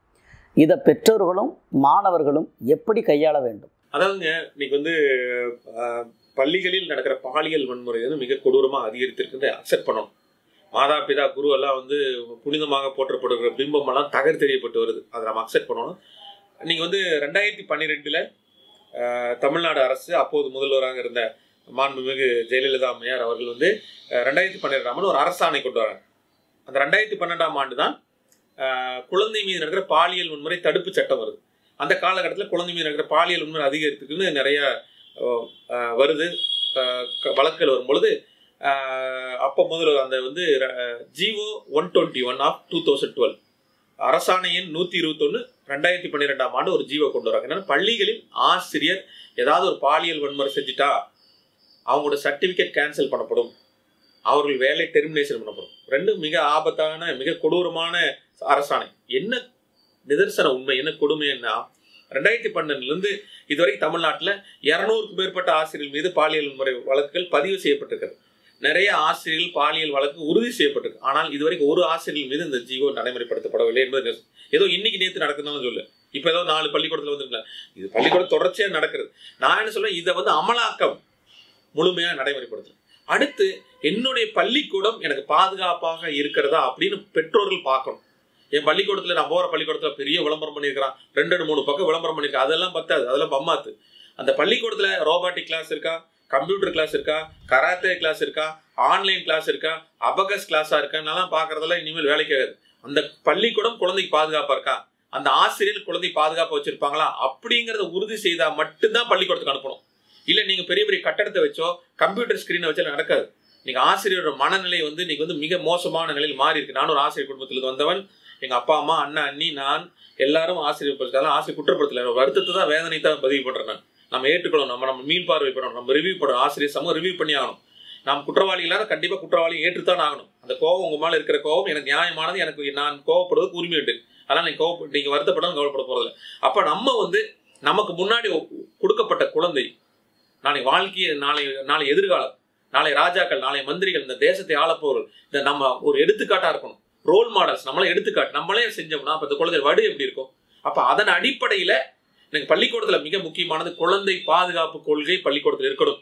இதை பெற்றோர்களும் மாணவர்களும் எப்படி கையாள வேண்டும் அதாவதுங்க இன்னைக்கு வந்து அஹ், பள்ளிகளில் நடக்கிற பாலியல் வன்முறை வந்து மிக கொடூரமாக அதிகரித்திருக்குன்னு அக்செப்ட் பண்ணணும் மாதா பிதா குரு எல்லாம் வந்து புனிதமாக போற்றப்படுகிற பிம்பம் எல்லாம் தகர் தெரியப்பட்டு வருது அதை நம்ம அக்செப்ட் பண்ணணும் நீங்க வந்து ரெண்டாயிரத்தி பன்னிரெண்டுல தமிழ்நாடு அரசு அப்போது முதல்வராக இருந்த மாண்புமிகு ஜெயலலிதா அம்மையார் அவர்கள் வந்து அஹ், ரெண்டாயிரத்தி பன்னிரெண்டாம் ஆண்டு ஒரு அரசாணை கொண்டு வராங்க அந்த ரெண்டாயிரத்தி பன்னெண்டாம் ஆண்டு தான் அஹ், குழந்தை மீது நடக்கிற பாலியல் வன்முறை தடுப்பு சட்டம் வருது அந்த காலகட்டத்தில் குழந்தை மீது நடக்கிற பாலியல் வன்முறை அதிகரித்துக்குன்னு நிறைய அஹ், அஹ், வருது அஹ், க- வழக்குகள் வரும் பொழுது அஹ், அப்போ முதல்ல அந்த வந்து GO one twenty one of two thousand twelve அரசாணை எண் நூற்றி இருபத்தொன்று ரெண்டாயிரத்தி பன்னிரெண்டாம் ஆண்டு ஒரு ஜீவோ கொண்டு வராங்க என்னன்னா பள்ளிகளில் ஆசிரியர் ஏதாவது ஒரு பாலியல் வன்முறை செஞ்சுட்டா அவங்களோட சர்டிஃபிகேட் கேன்சல் பண்ணப்படும் அவர்கள் வேலை டெர்மினேஷன் பண்ணப்படும் ரெண்டும் மிக ஆபத்தான மிக கொடூரமான அரசாணை என்ன நிதர்சன உண்மை என்ன கொடுமைன்னா ரெண்டாயிரத்தி பன்னெண்டுலேருந்து இதுவரை தமிழ்நாட்டில் இரநூறுக்கும் மேற்பட்ட ஆசிரியர்கள் மீது பாலியல் முறை வழக்குகள் பதிவு செய்யப்பட்டிருக்கிறது நிறைய ஆசிரியர்கள் பாலியல் வழக்கு உறுதி செய்யப்பட்டிருக்கு ஆனால் இதுவரைக்கும் ஒரு ஆசிரியர்கள் மீது இந்த ஜீவோ நடைமுறைப்படுத்தப்படவில்லை என்பது நிஜம். ஏதோ இன்னைக்கு நேற்று நடக்குதுன்னு சொல்லு இப்போ ஏதோ நாலு பள்ளிக்கூடத்தில் வந்துருக்கல இது பள்ளிக்கூடம் தொடர்ச்சியாக நடக்கிறது நான் என்ன சொல்றேன் இதை வந்து அமலாக்கம் முழுமையாக நடைமுறைப்படுத்தணும் அடுத்து என்னுடைய பள்ளிக்கூடம் எனக்கு பாதுகாப்பாக இருக்கிறதா அப்படின்னு பெற்றோர்கள் பார்க்கணும் என் பள்ளிக்கூடத்தில் நான் போகிற பள்ளிக்கூடத்தில் பெரிய விளம்பரம் பண்ணியிருக்கிறான் ரெண்டு ரெண்டு மூணு பக்கம் விளம்பரம் பண்ணியிருக்கேன் அதெல்லாம் பத்தாது அதெல்லாம் பம்மாத்து அந்த பள்ளிக்கூடத்தில் ரோபாட்டிக் கிளாஸ் இருக்கா கம்ப்யூட்டர் கிளாஸ் இருக்கா கராத்தே கிளாஸ் இருக்கா ஆன்லைன் கிளாஸ் இருக்கா அபகஸ் கிளாஸாக இருக்கான்னெல்லாம் பார்க்கறதெல்லாம் இனிமேல் வேலைக்கு ஆகாது அந்த பள்ளிக்கூடம் குழந்தைக்கு பாதுகாப்பாக இருக்கா அந்த ஆசிரியர் குழந்தை பாதுகாப்பாக வச்சிருப்பாங்களா அப்படிங்கிறத உறுதி செய்தால் மட்டும்தான் பள்ளிக்கூடத்துக்கு அனுப்பணும் இல்லை நீங்கள் பெரிய பெரிய கட்டடத்தை வச்சோ கம்ப்யூட்டர் ஸ்க்ரீனை வச்சோ நடக்காது நீங்கள் ஆசிரியரோட மனநிலை வந்து இன்னைக்கு வந்து மிக மோசமான நிலையில் மாறி இருக்கு நானும் ஒரு ஆசிரியர் குடும்பத்தில் வந்தவன் எங்கள் அப்பா அம்மா அண்ணன் அண்ணி நான் எல்லாரும் ஆசிரியர் படுத்தாலும் ஆசிரியர் குற்றப்படுத்தல வருத்தத்தை தான் வேதனை தான் பதிவு பண்ணுறேன் நான் நம்ம ஏற்றுக்கணும் நம்ம நம்ம மீள் பார்வை பண்ணணும் நம்ம ரிவ்யூ பண்ணணும் ஆசிரியர் சமூகம் ரிவ்யூ பண்ணி ஆகணும் நாம் குற்றவாளிகளாக கண்டிப்பாக குற்றவாளி ஏற்றுத்தான் ஆகணும் அந்த கோவம் உங்கள் மேலே இருக்கிற கோவம் எனக்கு நியாயமானது எனக்கு நான் கோவப்படுவதற்கு உரிமை உண்டு அதனால் நீங்கள் கோவப்ப நீங்கள் வருத்தப்படாமல் கவலைப்பட போகிறதில்ல அப்போ நம்ம வந்து நமக்கு முன்னாடி கொடுக்கப்பட்ட குழந்தை நாளை வாழ்க்கையை நாளை நாளை எதிர்காலம் நாளை ராஜாக்கள் நாளை மந்திரிகள் இந்த தேசத்தை ஆளப்போர்கள் இந்த நம்ம ஒரு எடுத்துக்காட்டா இருக்கணும் ரோல் மாடல்ஸ் நம்மளே எடுத்துக்காட்டு நம்மளே செஞ்சோம்னா அப்ப இந்த குழந்தை வடு எப்படி இருக்கும் அப்ப அதன் அடிப்படையில எனக்கு பள்ளிக்கூடத்துல மிக முக்கியமானது குழந்தை பாதுகாப்பு கொள்கை பள்ளிக்கூடத்தில் இருக்கணும்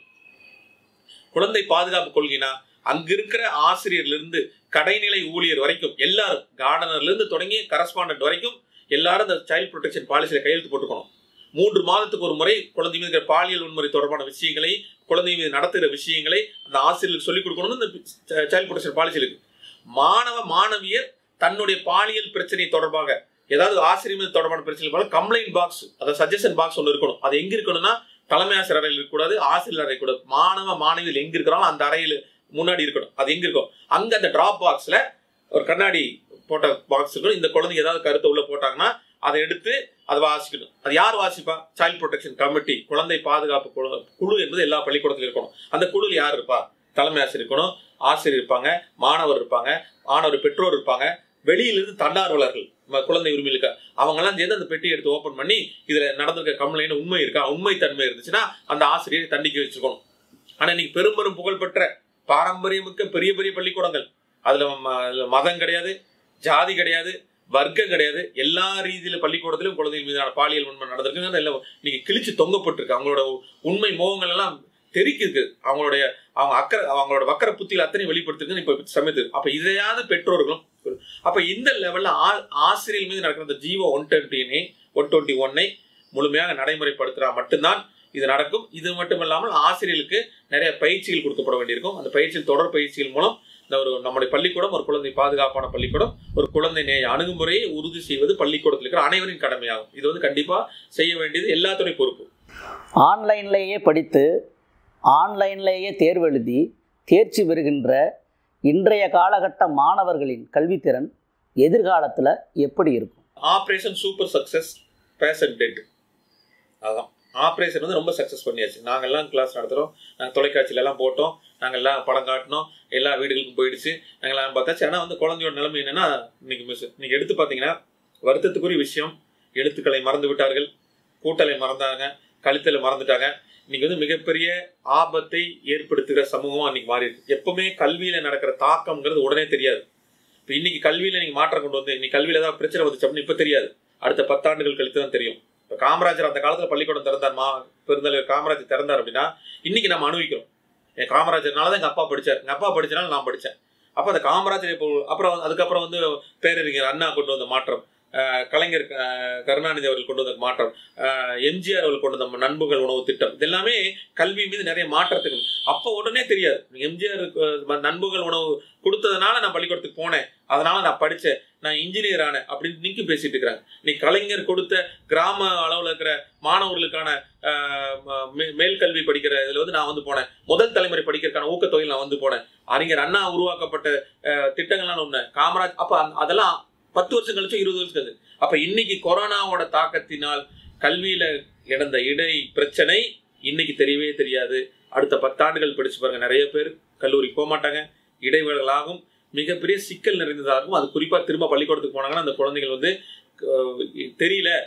குழந்தை பாதுகாப்பு கொள்கைனா அங்க இருக்கிற ஆசிரியர்ல இருந்து கடைநிலை ஊழியர் வரைக்கும் எல்லாரும் கார்டனர்ல இருந்து தொடங்கி கரஸ்பாண்டன்ட் வரைக்கும் எல்லாரும் இந்த சைல்ட் ப்ரொடெக்ஷன் பாலிசியில கையெழுத்து போட்டுக்கணும் மூன்று மாதத்துக்கு ஒரு முறை குழந்தை மீது இருக்கிற பாலியல் வன்முறை தொடர்பான விஷயங்களை குழந்தை மீது நடத்துகிற விஷயங்களை அந்த ஆசிரியர்களுக்கு சொல்லிக் கொடுக்கணும்னு இந்த சைல்ட் ப்ரொடெக்ஷன் பாலிசி இருக்கு மாணவ மாணவியர் தன்னுடைய பாலியல் பிரச்சனை தொடர்பாக ஏதாவது ஆசிரியர் மீது தொடர்பான பிரச்சனை கம்ப்ளைண்ட் பாக்ஸ் அதாவது சஜஷன் பாக்ஸ் ஒன்று இருக்கணும் அது எங்க இருக்கணும்னா தலைமை ஆசிரியர் அறையில் இருக்கக்கூடாது ஆசிரியர் அறை கூட மாணவ மாணவிகள் எங்க இருக்கிறாலும் அந்த அறையில் முன்னாடி இருக்கணும் அது எங்க இருக்கும் அங்க அந்த டிராப் பாக்ஸ்ல ஒரு கண்ணாடி போட்ட பாக்ஸ் இருக்கணும் இந்த குழந்தைங்க ஏதாவது கருத்தை உள்ள போட்டாங்கன்னா அதை எடுத்து அதை வாசிக்கணும் அது யார் வாசிப்பா சைல்ட் ப்ரொடெக்ஷன் கமிட்டி குழந்தை பாதுகாப்பு குழு குழு என்பது எல்லா பள்ளிக்கூடத்திலும் இருக்கணும் அந்த குழுவில் யார் இருப்பா தலைமை ஆசிரியர் இருக்கணும் ஆசிரியர் இருப்பாங்க மாணவர் இருப்பாங்க மாணவர் பெற்றோர் இருப்பாங்க வெளியிலிருந்து தன்னார்வலர்கள் குழந்தை உரிமைகளுக்கு அவங்கெல்லாம் சேர்ந்து அந்த பெட்டி எடுத்து ஓப்பன் பண்ணி இதுல நடந்திருக்க கம்ப்ளைண்ட் உண்மை இருக்கா உண்மை தன்மை இருந்துச்சுன்னா அந்த ஆசிரியரை தண்டிக்க வச்சுக்கணும் ஆனா இன்னைக்கு பெரும் பெரும் புகழ்பெற்ற பாரம்பரியமிக்க பெரிய பெரிய பள்ளிக்கூடங்கள் அதுல மதம் கிடையாது ஜாதி கிடையாது வர்க்கம் கிடையாது எல்லா ரீதியில பள்ளிக்கூடத்திலும் குழந்தைகள் மீதான பாலியல் உண்மை நடந்திருக்கு எல்லாம் இன்னைக்கு கிழிச்சு தொங்கப்பட்டிருக்கு அவங்களோட உண்மை மோகங்கள் எல்லாம் தெரிக்குது அவங்களுடைய அவங்க அக்கறை அவங்களோட வக்கர புத்தியில் அத்தனை வெளிப்படுத்துக்கு இப்ப சமயத்து அப்ப இதையாவது பெற்றோர்களும் அப்ப இந்த லெவல்ல ஆசிரியர் மீது நடக்கிற இந்த GO one twenty one twenty ஒன்னை முழுமையாக நடைமுறைப்படுத்துறா மட்டும்தான் இது நடக்கும் இது மட்டும் இல்லாமல் ஆசிரியர்களுக்கு நிறைய பயிற்சிகள் கொடுக்கப்பட வேண்டியிருக்கும் அந்த பயிற்சியில் தொடர் பயிற்சிகள் மூலம் இந்த ஒரு நம்முடைய பள்ளிக்கூடம் ஒரு குழந்தை பாதுகாப்பான பள்ளிக்கூடம் ஒரு குழந்தை நேய அணுகுமுறையை உறுதி செய்வது பள்ளிக்கூடத்தில் இருக்கிற அனைவரின் கடமையாகும் இது வந்து கண்டிப்பா செய்ய வேண்டியது எல்லாத்துடைய பொறுப்பு ஆன்லைன்லேயே படித்து ஆன்லைன்லேயே தேர்வு எழுதி தேர்ச்சி பெறுகின்ற இன்றைய காலகட்ட மாணவர்களின் கல்வித்திறன் எதிர்காலத்தில் எப்படி இருக்கும் operation super success patient dead அதான் ஆப்ரேஷன் வந்து ரொம்ப சக்ஸஸ் பண்ணியாச்சு நாங்கள்லாம் கிளாஸ் நடத்துகிறோம் நாங்கள் தொலைக்காட்சியிலலாம் போட்டோம் நாங்கள் எல்லாம் படம் காட்டினோம் எல்லா வீடுகளுக்கும் போயிடுச்சு நாங்கள்லாம் பார்த்தாச்சு ஆனால் வந்து குழந்தையோட நிலைமை என்னென்னா இன்னைக்கு மிஸ் நீங்கள் எடுத்து பார்த்தீங்கன்னா வருத்தத்துக்குரிய விஷயம் எழுத்துக்களை மறந்து விட்டார்கள் கூட்டலை மறந்தாங்க கழுத்தலை மறந்துட்டாங்க இன்னைக்கு வந்து மிகப்பெரிய ஆபத்தை ஏற்படுத்துகிற சமூகம் அன்னைக்கு மாறி இருக்கு எப்பவுமே கல்வியில நடக்கிற தாக்கம்ங்கிறது உடனே தெரியாது இப்போ இன்னைக்கு கல்வியில நீங்க மாற்றம் கொண்டு வந்து இன்னைக்கு கல்வியில ஏதாவது பிரச்சனை வந்துச்சு அப்படின்னு இப்ப தெரியாது அடுத்த பத்தாண்டுகள் கழித்து தான் தெரியும் இப்போ காமராஜர் அந்த காலத்துல பள்ளிக்கூடம் திறந்தார் மா பெருந்தலைவர் காமராஜர் திறந்தார் அப்படின்னா இன்னைக்கு நம்ம அனுபவிக்கிறோம் என் காமராஜர்னால தான் எங்க அப்பா படிச்சார் எங்க அப்பா படிச்சனால நான் படித்தேன் அப்போ அந்த காமராஜர் இப்போ அப்புறம் அதுக்கப்புறம் வந்து பேரறிஞர் அண்ணா கொண்டு வந்த மாற்றம் கலைஞர் கருணாநிதி அவர்கள் கொண்டு வந்த மாற்றம் எம்ஜிஆர் அவர்கள் கொண்டு வந்த நண்புகள் உணவு திட்டம் இது எல்லாமே கல்வி மீது நிறைய மாற்றத்துக்கு அப்போ உடனே தெரியாது எம்ஜிஆர் நண்புகள் உணவு கொடுத்ததுனால நான் பள்ளிக்கூடத்துக்கு போனேன் அதனால நான் படித்தேன் நான் இன்ஜினியர் ஆனேன் அப்படின்னு இன்னைக்கு பேசிட்டு இருக்கிறாங்க நீ கலைஞர் கொடுத்த கிராம அளவில் இருக்கிற மாணவர்களுக்கான மேல் கல்வி படிக்கிற இதில் வந்து நான் வந்து போனேன் முதல் தலைமுறை படிக்கிறதுக்கான ஊக்கத்தொகையில் நான் வந்து போனேன் அறிஞர் அண்ணா உருவாக்கப்பட்ட திட்டங்கள்லாம் ஒன்று காமராஜ் அப்போ அதெல்லாம் பத்து வருஷம் கழிச்சு இருபது வருஷம் கழிச்சு அப்ப இன்னைக்கு கொரோனாவோட தாக்கத்தினால் கல்வியில இழந்த இடை பிரச்சனை இன்னைக்கு தெரியவே தெரியாது அடுத்த பத்தாண்டுகள் படிச்சு பாருங்க நிறைய பேர் கல்லூரிக்கு போக மாட்டாங்க இடைவேளைகளாகும் மிகப்பெரிய சிக்கல் நிறைந்ததாகும் அது குறிப்பா திரும்ப பள்ளிக்கூடத்துக்கு போனாங்கன்னா அந்த குழந்தைகள் வந்து தெரியல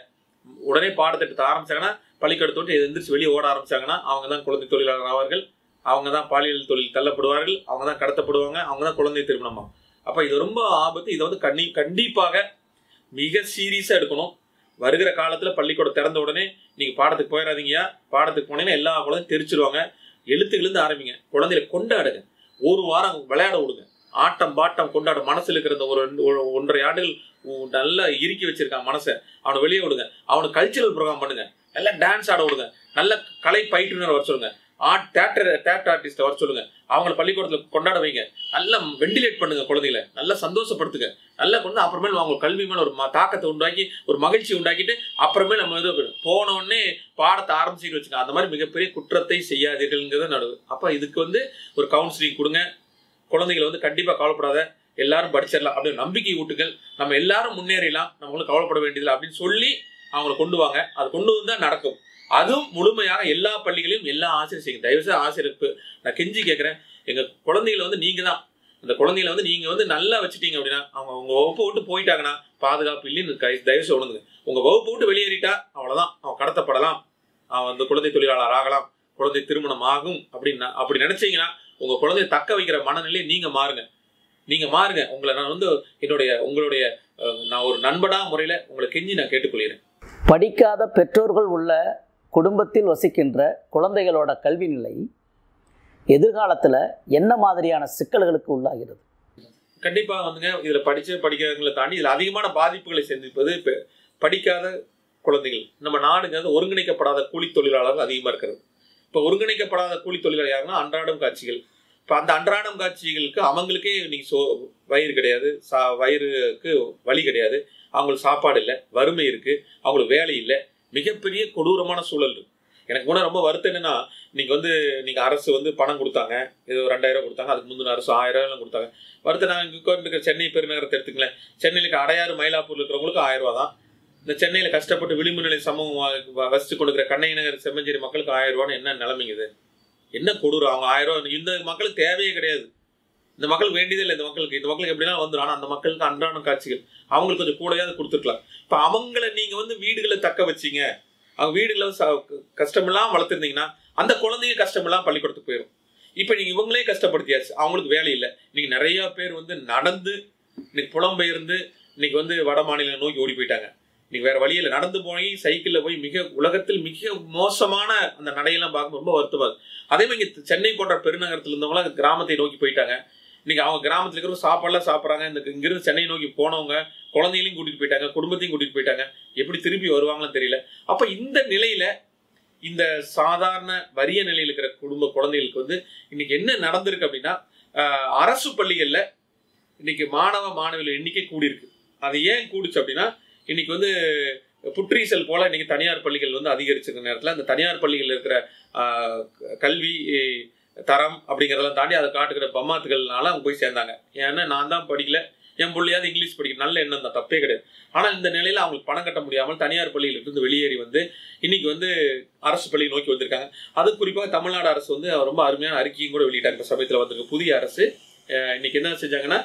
உடனே பாடத்திட்டத்தை ஆரம்பிச்சாங்கன்னா பள்ளிக்கூடத்தை விட்டு எந்திரிச்சு வெளியே ஓட ஆரம்பிச்சாங்கன்னா அவங்க தான் குழந்தை தொழிலாளர் ஆவார்கள் அவங்க தான் பாலியல் தொழில் தள்ளப்படுவார்கள் அவங்க தான் கடத்தப்படுவாங்க அவங்க தான் குழந்தை திருமணமா அப்ப இது ரொம்ப ஆபத்து இதை வந்து கண்ணி கண்டிப்பாக மிக சீரியஸா எடுக்கணும் வருகிற காலத்துல பள்ளிக்கூடம் திறந்த உடனே நீங்க பாடத்துக்கு போயிடாதீங்கயா பாடத்துக்கு போனீங்கன்னா எல்லா குழந்தையும் தெரிச்சிருவாங்க எழுத்துக்கிலிருந்து ஆரம்பிங்க குழந்தைகளை கொண்டாடுங்க ஒரு வாரம் விளையாட விடுங்க ஆட்டம் பாட்டம் கொண்டாட மனசுல இருக்கிற இந்த ஒரு ரெண்டு- ஒரு ஒன்றரை ஆண்டுகள் உ- நல்லா இறுக்கி வச்சிருக்கான் மனசை அவனை வெளியே விடுங்க அவனுக்கு கல்ச்சுரல் ப்ரோக்ராம் பண்ணுங்க நல்லா டான்ஸ் ஆட விடுங்க நல்ல கலை பயிற்றுனர் வர சொல்லுங்க ஆர்ட் தேட்டர் தேட்டர் ஆர்டிஸ்ட வர சொல்லுங்க அவங்கள பள்ளிக்கூடத்துல கொண்டாட வைங்க நல்லா வெண்டிலேட் பண்ணுங்க குழந்தைகளை நல்லா சந்தோஷப்படுத்துங்க நல்லா கொண்டு அப்புறமேல் அவங்க கல்வி மேல ஒரு ம- தாக்கத்தை உண்டாக்கி ஒரு மகிழ்ச்சி உண்டாக்கிட்டு அப்புறமே நம்ம இது போன உடனே பாடத்தை ஆரம்பிச்சுட்டு வச்சுங்க அந்த மாதிரி மிகப்பெரிய குற்றத்தை செய்யாதீர்கள்ங்கிறத நடுவு அப்ப இதுக்கு வந்து ஒரு கவுன்சிலிங் கொடுங்க குழந்தைகளை வந்து கண்டிப்பா கவலைப்படாத எல்லாரும் படிச்சிடலாம் அப்படின்னு நம்பிக்கை ஊட்டுங்கள் நம்ம எல்லாரும் முன்னேறலாம் நம்மளும் கவலைப்பட வேண்டியதில்லை அப்படின்னு சொல்லி அவங்கள கொண்டு வாங்க அது கொண்டு வந்தா நடக்கும் அதுவும் முழுமையாக எல்லா பள்ளிகளையும் எல்லா ஆசிரியர் செய்யுங்க தயவுசெய்து ஆசிரியருக்கு நான் கெஞ்சி கேட்குறேன் எங்க குழந்தைகளை வந்து நீங்க தான் அந்த குழந்தைகளை வந்து நீங்க வந்து நல்லா வச்சுட்டீங்க அப்படின்னா அவங்க உங்க வகுப்பை விட்டு போயிட்டாங்கன்னா பாதுகாப்பு இல்லைன்னு கை- தயவுசெய்து உணர்ந்துங்க உங்க வகுப்பை விட்டு வெளியேறிட்டா அவ்வளவுதான் அவன் கடத்தப்படலாம் அவன் வந்து குழந்தை தொழிலாளர் ஆகலாம் குழந்தை திருமணம் ஆகும் அப்படின்னா அப்படி நினைச்சீங்கன்னா உங்க குழந்தையை தக்க வைக்கிற மனநிலையை நீங்க மாறுங்க நீங்க மாறுங்க உங்களை நான் வந்து என்னுடைய உங்களுடைய அஹ், நான் ஒரு நண்பனா முறையில உங்களை கெஞ்சி நான் கேட்டுக்கொள்கிறேன் படிக்காத பெற்றோர்கள் உள்ள குடும்பத்தில் வசிக்கின்ற குழந்தைகளோட கல்வி நிலை எதிர்காலத்தில் என்ன மாதிரியான சிக்கல்களுக்கு உள்ளாகிறது கண்டிப்பா வந்துங்க இதுல படிச்ச படிக்காதவங்களை தாண்டி இதுல அதிகமான பாதிப்புகளை சந்திப்பது இப்ப படிக்காத குழந்தைகள் நம்ம நாடுங்கிறது ஒருங்கிணைக்கப்படாத கூலி தொழிலாளர்கள் அதிகமா இருக்கிறது இப்ப ஒருங்கிணைக்கப்படாத கூலி தொழிலாளர் யாருன்னா அன்றாடம் காட்சிகள் இப்ப அந்த அன்றாடம் காட்சிகளுக்கு அவங்களுக்கே இன்னைக்கு சோ வயிறு கிடையாது சா வயிறுக்கு வழி கிடையாது அவங்களுக்கு சாப்பாடு இல்லை வறுமை இருக்கு அவங்களுக்கு வேலை இல்லை மிகப்பெரிய கொடூரமான சூழல் இருக்கு எனக்கு கூட ரொம்ப வருத்தம் என்னன்னா நீங்க வந்து நீங்க அரசு வந்து பணம் கொடுத்தாங்க ஏதோ ரெண்டாயிரம் கொடுத்தாங்க அதுக்கு முந்தின அரசு ஆயிரம் ரூபாய் கொடுத்தாங்க வருத்த நான் இங்கே இருக்கிற சென்னை பெருநகரத்தை எடுத்துங்களேன் சென்னையில் இருக்க அடையாறு மயிலாப்பூர்ல இருக்கிறவங்களுக்கு ஆயிரம் ரூபா தான் இந்த சென்னையில் கஷ்டப்பட்டு விளிம்பு நிலை சமூகம் வ- வ- வசித்து கொடுக்குற கண்ணகி நகர் செம்மஞ்சேரி மக்களுக்கு ஆயிரம் ரூபான்னு என்ன நிலைமைங்க இது என்ன கொடூரம் அவங்க ஆயிரம் ரூபாய் இந்த மக்களுக்கு தேவையே கிடையாது இந்த மக்களுக்கு வேண்டியதே இல்லை இந்த மக்களுக்கு இந்த மக்களுக்கு எப்படின்னா வந்துடும் ஆனால் அந்த மக்களுக்கு அன்றாட காட்சிகள் அவங்களுக்கு கொஞ்சம் கூடயாவது கொடுத்துருக்கலாம் இப்போ அவங்கள நீங்க வந்து வீடுகளை தக்க வச்சீங்க அவங்க வீடுகளை ச- கஷ்டமெல்லாம் வளர்த்துருந்தீங்கன்னா அந்த குழந்தைங்க கஷ்டமெல்லாம் பள்ளிக்கூடத்துக்கு போயிடும் இப்போ நீங்க இவங்களே கஷ்டப்படுத்தியாச்சு அவங்களுக்கு வேலை இல்லை இன்னைக்கு நிறைய பேர் வந்து நடந்து இன்னைக்கு புலம்பெயர்ந்து இன்னைக்கு வந்து வட மாநிலம் நோக்கி ஓடி போயிட்டாங்க இன்னைக்கு வேற வழியில் நடந்து போய் சைக்கிளில் போய் மிக உலகத்தில் மிக மோசமான அந்த நடையெல்லாம் பார்க்க ரொம்ப வருத்தமா இருக்கு அதே மாதிரி இங்க சென்னை போன்ற பெருநகரத்தில் இருந்தவங்களாம் கிராமத்தை நோக்கி போயிட்டாங்க இன்னைக்கு அவங்க கிராமத்துல இருக்கிற சாப்பாடுலாம் சாப்பிட்றாங்க இந்த இங்கிருந்து சென்னை நோக்கி போனவங்க குழந்தைகளையும் கூட்டிட்டு போயிட்டாங்க குடும்பத்தையும் கூட்டிட்டு போயிட்டாங்க எப்படி திருப்பி வருவாங்கன்னு தெரியல அப்ப இந்த நிலையில இந்த சாதாரண வறிய நிலையில் இருக்கிற குடும்ப குழந்தைகளுக்கு வந்து இன்னைக்கு என்ன நடந்திருக்கு அப்படின்னா ஆஹ், அரசு பள்ளிகள்ல இன்னைக்கு மாணவ மாணவிகள் எண்ணிக்கை கூடியிருக்கு அது ஏன் கூடுச்சு அப்படின்னா இன்னைக்கு வந்து புற்றீசல் போல இன்னைக்கு தனியார் பள்ளிகள் வந்து அதிகரிச்சிருக்க நேரத்தில் அந்த தனியார் பள்ளிகள் இருக்கிற ஆஹ், கல்வி eh, தரம் அப்படிங்கிறதெல்லாம் தாண்டி அதை காட்டுக்கிற பம்மாத்துகள்னால அவங்க போய் சேர்ந்தாங்க ஏன்னா நான் தான் படிக்கல என் பிள்ளையாவது இங்கிலீஷ் படிக்க நல்ல எண்ணம் தான் தப்பே கிடையாது ஆனால் இந்த நிலையில அவங்களுக்கு பணம் கட்ட முடியாமல் தனியார் பள்ளியிலிருந்து வெளியேறி வந்து இன்னைக்கு வந்து அரசு பள்ளியை நோக்கி வந்திருக்காங்க அது குறிப்பாக தமிழ்நாடு அரசு வந்து ரொம்ப அருமையான அறிக்கையும் கூட வெளியிட்டாங்க இப்ப சமயத்தில் வந்திருக்க புதிய அரசு அஹ் இன்னைக்கு என்ன செஞ்சாங்கன்னா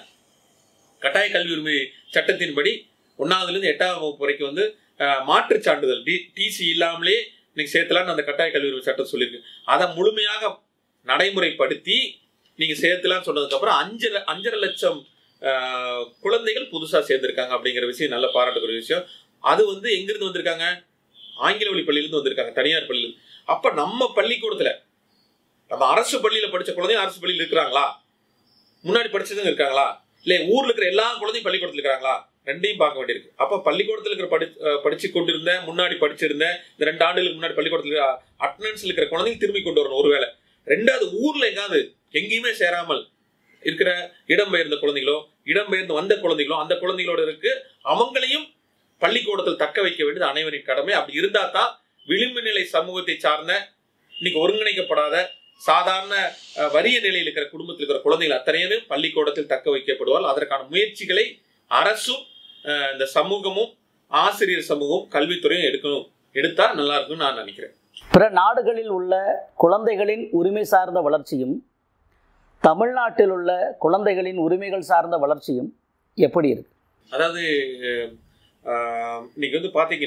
கட்டாய கல்வி உரிமை சட்டத்தின்படி ஒன்னாவதுலேருந்து எட்டாவது வகுப்பு வரைக்கும் வந்து அஹ், மாற்றுச் சான்றிதழ் டி டிசி இல்லாமலே இன்னைக்கு சேர்த்தலாம்னு அந்த கட்டாய கல்வி உரிமை சட்டம் சொல்லியிருக்கு அதை முழுமையாக நடைமுறைப்படுத்தி நீங்க சேர்த்தலாம்னு சொன்னதுக்கு அப்புறம் அஞ்சரை அஞ்சரை லட்சம் ஆஹ், குழந்தைகள் புதுசா சேர்ந்திருக்காங்க அப்படிங்கிற விஷயம் நல்ல பாராட்டுக்குரிய விஷயம் அது வந்து எங்கிருந்து வந்திருக்காங்க ஆங்கில வழி பள்ளியிலிருந்து வந்திருக்காங்க தனியார் பள்ளியில் அப்ப நம்ம பள்ளிக்கூடத்துல நம்ம அரசு பள்ளியில படிச்ச குழந்தைங்க அரசு பள்ளியில் இருக்கிறாங்களா முன்னாடி படிச்சதுங்க இருக்காங்களா இல்ல ஊர்ல இருக்கிற எல்லா குழந்தையும் பள்ளிக்கூடத்துல இருக்கிறாங்களா ரெண்டையும் பார்க்க வேண்டியிருக்கு அப்ப பள்ளிக்கூடத்துல இருக்கிற படி அஹ் படிச்சு கொண்டிருந்த முன்னாடி படிச்சிருந்த இந்த ரெண்டு ஆண்டுகளுக்கு முன்னாடி பள்ளிக்கூடத்துல அட்டண்டன்ஸ்ல இருக்கிற குழந்தைங்க திரும்பி கொண்டு வரணும் ஒருவேளை ரெண்டாவது ஊர்ல எங்காவது எங்கேயுமே சேராமல் இருக்கிற இடம்பெயர்ந்த குழந்தைகளோ இடம்பெயர்ந்து வந்த குழந்தைகளோ அந்த குழந்தைகளோட இருக்கு அவங்களையும் பள்ளிக்கூடத்தில் தக்க வைக்க வேண்டியது அனைவரின் கடமை அப்படி இருந்தா தான் விளிம்பு நிலை சமூகத்தை சார்ந்த இன்னைக்கு ஒருங்கிணைக்கப்படாத சாதாரண அஹ், வறிய நிலையில் இருக்கிற குடும்பத்தில் இருக்கிற குழந்தைகள் அத்தனையுமே பள்ளிக்கூடத்தில் தக்க வைக்கப்படுவால் அதற்கான முயற்சிகளை அரசும் அஹ், இந்த சமூகமும் ஆசிரியர் சமூகமும் கல்வித்துறையும் எடுக்கணும் எடுத்தா நல்லா இருக்கும்னு நான் நினைக்கிறேன் பிற நாடுகளில் உள்ள குழந்தைகளின் உரிமை சார்ந்த வளர்ச்சியும் தமிழ்நாட்டில் உள்ள குழந்தைகளின் உரிமைகள் சார்ந்த வளர்ச்சியும் எப்படி இருக்கு அதாவது அஹ், இன்னைக்கு வந்து பாத்தீங்கன்னா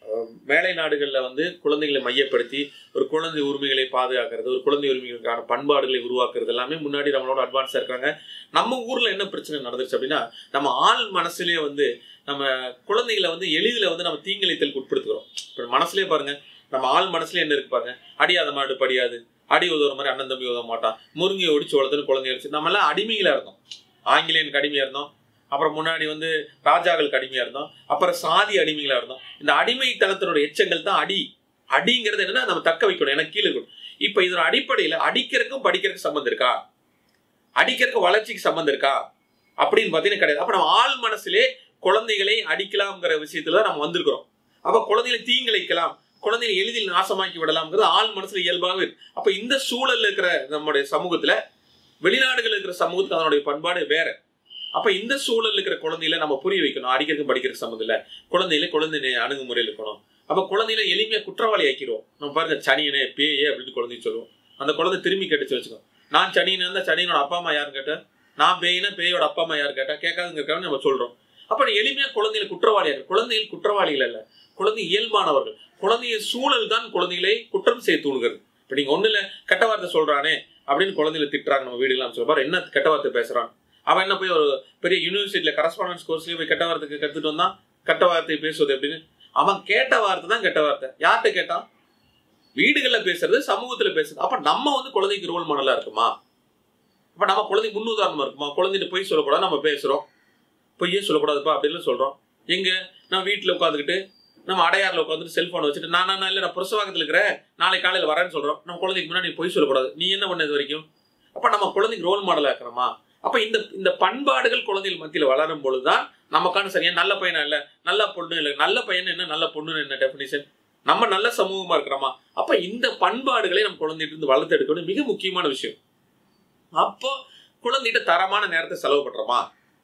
அஹ், மேலை நாடுகளில் வந்து குழந்தைகளை மையப்படுத்தி ஒரு குழந்தை உரிமைகளை பாதுகாக்கிறது ஒரு குழந்தை உரிமைகளுக்கான பண்பாடுகளை உருவாக்குறது எல்லாமே முன்னாடி நம்மளோட அட்வான்ஸாக இருக்காங்க நம்ம ஊரில் என்ன பிரச்சனை நடந்துச்சு அப்படின்னா நம்ம ஆள் மனசுலேயே வந்து நம்ம குழந்தைகளை வந்து எளிதில் வந்து நம்ம தீங்கிழைத்தலுக்கு உட்படுத்துகிறோம் இப்போ மனசுலேயே பாருங்க நம்ம ஆள் மனசுல என்ன இருக்கு பாருங்க அடியாத மாடு படியாது அடி உதவுற மாதிரி அண்ணன் தம்பி உதவ மாட்டான் முருங்கை ஒடிச்சு வளர்த்துன்னு குழந்தைய வச்சு நம்ம எல்லாம் அடிமைகளா இருந்தோம் ஆங்கிலேயனுக்கு அடிமையா இருந்தோம் அப்புறம் முன்னாடி வந்து ராஜாக்களுக்கு அடிமையா இருந்தோம் அப்புறம் சாதி அடிமைகளா இருந்தோம் இந்த அடிமைத்தனத்தினோட எச்சங்கள் தான் அடி அடிங்கிறது என்னன்னா நம்ம தக்க வைக்கணும் எனக்கு கீழே இருக்கணும் இப்ப இதோட அடிப்படையில அடிக்கிறதுக்கும் படிக்கிறதுக்கும் சம்மந்தம் இருக்கா அடிக்கிறதுக்கு வளர்ச்சிக்கு சம்மந்தம் இருக்கா அப்படின்னு பார்த்தீங்கன்னா கிடையாது அப்ப நம்ம ஆள் மனசுலே குழந்தைகளை அடிக்கலாம்ங்கிற விஷயத்துல தான் நம்ம வந்திருக்கிறோம் அப்ப குழந்தைகளை தீங்கிழைக்கலாம் குழந்தைகளை எளிதில் நாசமாக்கி விடலாம்ங்கிறது ஆள் மனசுல இயல்பாகவே இருக்கு அப்ப இந்த சூழல்ல இருக்கிற நம்முடைய சமூகத்துல வெளிநாடுகள் இருக்கிற சமூகத்துக்கு அதனுடைய பண்பாடு வேற அப்ப இந்த சூழல்ல இருக்கிற குழந்தைகளை நம்ம புரிய வைக்கணும் அடிக்கிறதுக்கு படிக்கிறதுக்கு சம்மந்தம் இல்ல குழந்தைகளை குழந்தை அணுகுமுறையில் இருக்கணும் அப்ப குழந்தைகளை எளிமையா குற்றவாளி ஆக்கிடுவோம் நம்ம பாருங்க சனியனே பேயே அப்படின்னு குழந்தைக்கு சொல்லுவோம் அந்த குழந்தை திரும்பி கேட்டுச்சு வச்சுக்கோ நான் சனியன் இருந்தா சனியனோட அப்பா அம்மா யாருன்னு கேட்டா நான் பேயினா பேயோட அப்பா அம்மா யாரு கேட்டா கேட்காதுங்கிறக்காக நம்ம சொல்றோம் அப்ப நீ எளிமையா குழந்தைகளை குற்றவாளியாக குழந்தைகள் குற்றவாளிகள் அல்ல குழந்தை இயல்பானவர்கள் குழந்தைய சூழல் தான் குழந்தைகளை குற்றம் செய்ய தூணுகிறது இப்ப நீங்க ஒண்ணு இல்ல கெட்ட வார்த்தை சொல்றானே அப்படின்னு குழந்தைகளை திட்டுறாங்க நம்ம வீடுலாம் சொல்ல பாரு என்ன கெட்ட வார்த்தை பேசுறான் அவன் என்ன போய் ஒரு பெரிய யூனிவர்சிட்டியில கரஸ்பாண்டன்ஸ் கோர்ஸ்லயே போய் கெட்ட வார்த்தைக்கு கத்துட்டு வந்தான் கெட்ட வார்த்தை பேசுவது அப்படின்னு அவன் கேட்ட வார்த்தை தான் கெட்ட வார்த்தை யார்கிட்ட கேட்டான் வீடுகள்ல பேசுறது சமூகத்துல பேசுறது அப்ப நம்ம வந்து குழந்தைக்கு ரோல் மாடலா இருக்குமா அப்ப நம்ம குழந்தைக்கு முன்னுதாரணமா இருக்குமா குழந்தைகிட்ட பொய் சொல்லக்கூடாது நம்ம பேசுறோம் பொய்யே சொல்லக்கூடாதுப்பா அப்படின்னு சொல்றோம் எங்க நான் வீட்டுல உட்காந்துக்கிட்டு நம்ம அடையாறுல உட்காந்துட்டு செல்போன் வச்சுட்டு நான் நான் இல்ல நான் புரசவாக்கத்துல இருக்கிறேன் நாளை காலையில வரேன்னு சொல்றோம் நம்ம குழந்தைக்கு முன்னாடி நீ பொய் சொல்லக்கூடாது நீ என்ன பண்ண இது வரைக்கும் அப்ப நம்ம குழந்தைக்கு ரோல் மாடலா இருக்கிறோமா அப்ப இந்த இந்த பண்பாடுகள் குழந்தைகள் மத்தியில வளரும் பொழுதுதான் நமக்கான சரியா நல்ல பையனா இல்ல நல்ல பொண்ணு இல்ல நல்ல பையன் என்ன நல்ல பொண்ணு என்ன டெபினிஷன் நம்ம நல்ல சமூகமா இருக்கிறோமா அப்ப இந்த பண்பாடுகளை நம்ம குழந்தைகிட்ட இருந்து வளர்த்து எடுக்கணும் மிக முக்கியமான விஷயம் அப்போ குழந்தைகிட்ட தரமான நேரத்தை செலவு பண்றோமா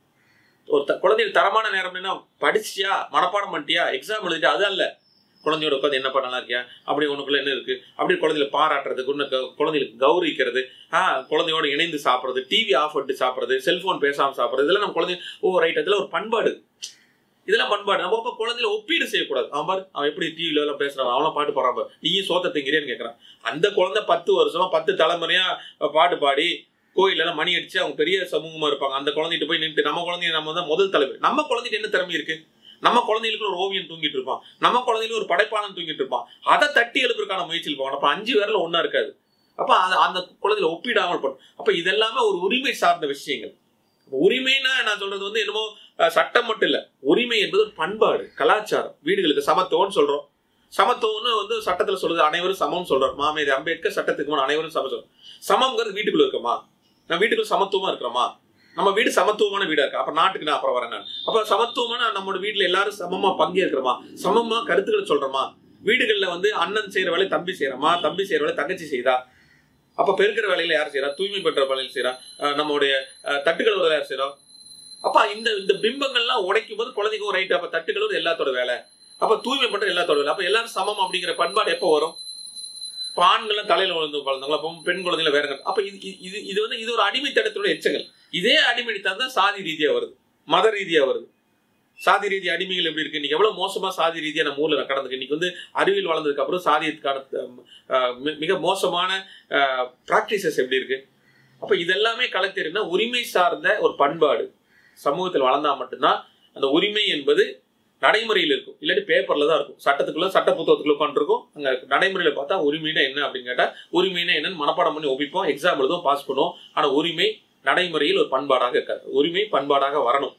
ஒரு த- குழந்தைக்கு தரமான நேரம் என்ன படிச்சியா மனப்பாடம் பண்ணிட்டியா எக்ஸாம் எழுதிட்டியா அது அல்ல குழந்தையோட உட்காந்து என்ன பண்ணலாம் இருக்கியா அப்படி உனக்குள்ள என்ன இருக்கு அப்படி குழந்தைகளை பாராட்டுறது உன்னை க- குழந்தைகளுக்கு கௌரவிக்கிறது ஆ குழந்தையோட இணைந்து சாப்பிட்றது டிவி ஆஃப் பண்ணிட்டு சாப்பிட்றது செல்போன் பேசாம சாப்பிட்றது இதெல்லாம் நம்ம குழந்தை ஓ ரைட் இதெல்லாம் ஒரு பண்பாடு இதெல்லாம் பண்பாடு நம்ம அப்ப குழந்தைல ஒப்பீடு செய்யக்கூடாது அவன் பாரு அவன் எப்படி டிவில எல்லாம் பேசுறான் அவனும் பாட்டு பாடுறான் பாரு நீயும் சோத்த திங்கிறேன்னு கேட்கறான் அந்த குழந்தை பத்து வருஷமா பத்து தலைமுறையா பாட்டு பாடி கோயில்ல எல்லாம் மணி அடிச்சு அவங்க பெரிய சமூகமா இருப்பாங்க அந்த குழந்தைகிட்ட போய் நின்று நம்ம குழந்தைய நம்ம தான் முதல் தலைவர் நம்ம குழந்தைகிட்ட என்ன திறமை இருக்கு நம்ம குழந்தைகளுக்கு ஒரு ஓவியம் தூங்கிட்டு இருப்பான் நம்ம குழந்தைகளுக்கு ஒரு படைப்பாளன் தூங்கிட்டு இருப்பான் அதை தட்டி எழுப்புறதுக்கான முயற்சியில் போவாங்க அப்ப அஞ்சு பேர்ல ஒண்ணா இருக்காது அப்ப அந்த அந்த குழந்தையில ஒப்பிடாமல் பண்ணும் அப்ப இதெல்லாமே ஒரு உரிமை சார்ந்த விஷயங்கள் அப்ப உரிமைன்னா நான் சொல்றது வந்து என்னமோ அஹ், சட்டம் மட்டும் இல்ல உரிமை என்பது ஒரு பண்பாடு கலாச்சாரம் வீடுகளுக்கு சமத்துவம்னு சொல்றோம் சமத்துவம்னு வந்து சட்டத்துல சொல்றது அனைவரும் சமம் சொல்றோம் மாமேதி அம்பேத்கர் சட்டத்துக்கு முன் அனைவரும் சமம் சொல்றோம் சமம்ங்கிறது வீட்டுக்குள்ள இருக்குமா நம்ம வீட்டுக்குள்ள சமத்துவமா இருக்கிறோமா நம்ம வீடு சமத்துவமான வீடா இருக்கா அப்ப நாட்டுக்கு நான் அப்புறம் வரேன் நான் அப்ப சமத்துவமான நம்மளோட வீட்டுல எல்லாரும் சமமா பங்கேற்கிறோமா சமமா கருத்துக்களை சொல்றோமா வீடுகள்ல வந்து அண்ணன் செய்யற வேலையை தம்பி செய்யறமா தம்பி செய்யற வேலையை தங்கச்சி செய்தா அப்ப பெருக்கிற வேலையில யார் செய்யறா தூய்மை பெற்ற வேலையில் செய்யறா அஹ் நம்மளுடைய அஹ், தட்டுகள் ஒரு யார் செய்யறோம் அப்ப இந்த இந்த பிம்பங்கள்லாம் உடைக்கும் போது குழந்தைக்கும் ரைட் அப்ப தட்டுகள் எல்லாத்தோட வேலை அப்ப தூய்மை பண்ற எல்லாத்தோட வேலை அப்ப எல்லாரும் சமம் அப்படிங்கிற பண்பாடு எப்போ வரும் இப்ப ஆண்கள்லாம் தலையில விழுந்து குழந்தைங்களா அப்ப பெண் குழந்தைங்கள வேற எங்க- அப்ப இது இது- இது இது வந்து இது ஒரு அடிமைத்தனத்தோட எச்சங்கள் இதே அடிமைத்தனம் தான் சாதி ரீதியா வருது மத ரீதியா வருது சாதி ரீதி அடிமைகள் எப்படி இருக்கு இன்னைக்கு எவ்வளவு மோசமா சாதி ரீதியா நம்ம ஊர்ல கடந்துருக்கு இன்னைக்கு வந்து அறிவியல் வளர்ந்ததுக்கு அப்புறம் சாதியத்துக்கான அஹ், மி- மிக மோசமான ப்ராக்டிசஸ் எப்படி இருக்கு அப்ப இதெல்லாமே கலத்திருந்தா உரிமை சார்ந்த ஒரு பண்பாடு சமூகத்தில் வளர்ந்தா மட்டும்தான் அந்த உரிமை என்பது நடைமுறையில் இருக்கும் இல்லாட்டி பேப்பர்ல தான் இருக்கும் சட்டத்துக்குள்ள சட்ட புத்தகத்துக்குள்ள உட்காந்துருக்கும் அங்க நடைமுறையில பார்த்தா உரிமைனா என்ன அப்படின்னு கேட்டா உரிமைனா என்னன்னு மனப்பாடம் பண்ணி ஒப்பிப்போம் எக்ஸாம் எழுதுவோம் பாஸ் பண்ணுவோம் ஆனா உரிமை நடைமுறையில் ஒரு பண்பாடாக இருக்காது உரிமை பண்பாடாக வரணும்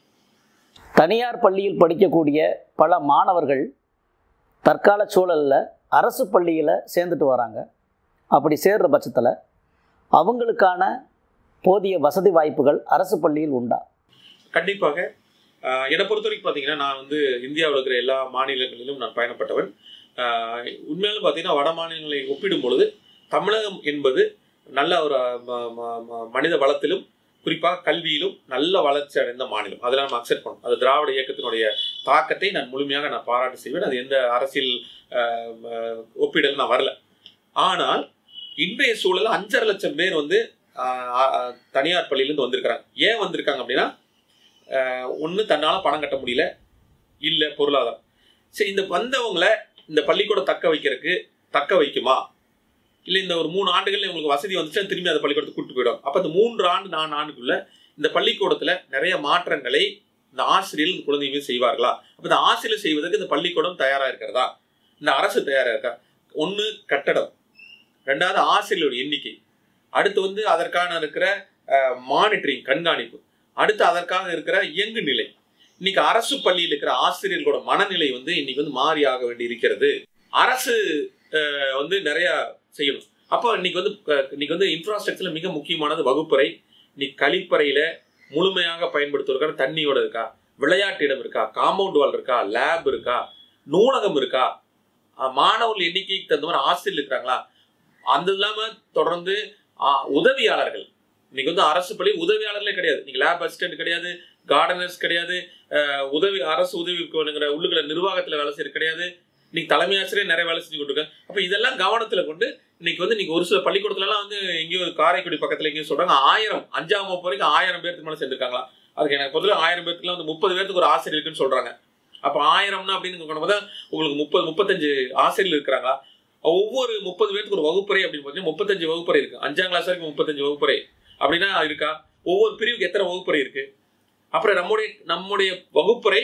தனியார் பள்ளியில் படிக்கக்கூடிய பல மாணவர்கள் தற்கால சூழலில் அரசு பள்ளியில் சேர்ந்துட்டு வராங்க அப்படி சேர்ற பட்சத்தில் அவங்களுக்கான போதிய வசதி வாய்ப்புகள் அரசு பள்ளியில் உண்டா கண்டிப்பாக ஆஹ், என்னை பொறுத்த வரைக்கும் பார்த்தீங்கன்னா நான் வந்து இந்தியாவில் இருக்கிற எல்லா மாநிலங்களிலும் நான் பயணப்பட்டவன் ஆஹ், உண்மையாலும் பார்த்தீங்கன்னா வட மாநிலங்களை ஒப்பிடும் பொழுது தமிழகம் என்பது நல்ல ஒரு ம- ம- ம- மனித வளத்திலும் குறிப்பாக கல்வியிலும் நல்ல வளர்ச்சி அடைந்த மாநிலம் அதில் நம்ம அக்செப்ட் பண்ணணும் அது திராவிட இயக்கத்தினுடைய தாக்கத்தை நான் முழுமையாக நான் பாராட்டு செய்வேன் அது எந்த அரசியல் ஆஹ், ஆஹ், ஒப்பீடல் நான் வரல ஆனால் இன்றைய சூழலில் அஞ்சரை லட்சம் பேர் வந்து ஆஹ், ஆஹ், தனியார் பள்ளியிலேருந்து வந்திருக்கிறாங்க ஏன் வந்திருக்காங்க அப்படின்னா ஒன்று தன்னால் பணம் கட்ட முடியல இல்லை பொருளாதாரம் சரி இந்த வந்தவங்களை இந்த பள்ளிக்கூடம் தக்க வைக்கிறதுக்கு தக்க வைக்குமா இல்லை இந்த ஒரு மூணு ஆண்டுகள்ல உங்களுக்கு வசதி வந்துச்சுன்னா திரும்பி அந்த பள்ளிக்கூடத்துக்கு கூட்டு போயிடும் அப்போ இந்த மூன்று ஆண்டு நாலு ஆண்டுக்குள்ள இந்த பள்ளிக்கூடத்துல நிறைய மாற்றங்களை இந்த ஆசிரியர்கள் இந்த குழந்தைங்க செய்வார்களா அப்போ இந்த ஆசிரியர் செய்வதற்கு இந்த பள்ளிக்கூடம் தயாரா இருக்கிறதா இந்த அரசு தயாரா இருக்கா ஒன்று கட்டடம் ரெண்டாவது ஆசிரியர்களுடைய எண்ணிக்கை அடுத்து வந்து அதற்கான இருக்கிற மானிட்டரிங் கண்காணிப்பு அடுத்து அதற்காக இருக்கிற இயங்கு நிலை இன்னைக்கு அரசு பள்ளியில் இருக்கிற ஆசிரியர்களோட மனநிலை வந்து இன்னைக்கு வந்து மாறி ஆக வேண்டி இருக்கிறது அரசு அஹ், வந்து நிறைய செய்யணும் அப்போ இன்னைக்கு வந்து அஹ், இன்னைக்கு வந்து இன்ஃப்ராஸ்ட்ரக்சர்ல மிக முக்கியமானது வகுப்பறை இன்னைக்கு கழிப்பறையில முழுமையாக பயன்படுத்துவதற்கான தண்ணியோட இருக்கா விளையாட்டு இடம் இருக்கா காம்பவுண்ட் வால் இருக்கா லேப் இருக்கா நூலகம் இருக்கா அஹ், மாணவர்கள் எண்ணிக்கைக்கு தகுந்த மாதிரி ஆசிரியர் இருக்கிறாங்களா அந்த இல்லாம தொடர்ந்து அஹ், உதவியாளர்கள் இன்னைக்கு வந்து அரசு பள்ளி உதவியாளர்களே கிடையாது இன்னைக்கு லேப் அசிஸ்டன்ட் கிடையாது கார்டனர்ஸ் கிடையாது அஹ், உதவி அரசு உதவி வேணுங்கிற உள்ளுக்குள்ள நிர்வாகத்துல வேலை செய்யறது கிடையாது இன்னைக்கு தலைமை ஆசிரியர் நிறைய வேலை செஞ்சு கொண்டிருக்காங்க அப்ப இதெல்லாம் கவனத்துல கொண்டு இன்னைக்கு வந்து இன்னைக்கு ஒரு சில பள்ளிக்கூடத்துல எல்லாம் வந்து எங்கேயோ காரைக்குடி பக்கத்துல எங்கேயோ சொல்றாங்க ஆயிரம் அஞ்சாம் வகுப்பு வரைக்கும் ஆயிரம் பேருக்கு மேல சேர்ந்திருக்காங்களா அதுக்கு எனக்கு பொதுவாக ஆயிரம் பேருக்குலாம் வந்து முப்பது பேருக்கு ஒரு ஆசிரியர் இருக்குன்னு சொல்றாங்க அப்ப ஆயிரம்னா அப்படின்னு கொண்டு உங்களுக்கு முப்பது முப்பத்தஞ்சு ஆசிரியர் இருக்கிறாங்களா ஒவ்வொரு முப்பது பேருக்கு ஒரு வகுப்பறை அப்படின்னு பார்த்தீங்கன்னா முப்பத்தஞ்சு வகுப்பறை இருக்கு அஞ்சாம் கிளாஸ் வரைக்கும் முப்பத்தஞ்சு வகுப்பறை அப்படின்னா இருக்கா ஒவ்வொரு பிரிவுக்கு எத்தனை வகுப்பறை இருக்கு அப்புறம் நம்முடைய நம்முடைய வகுப்பறை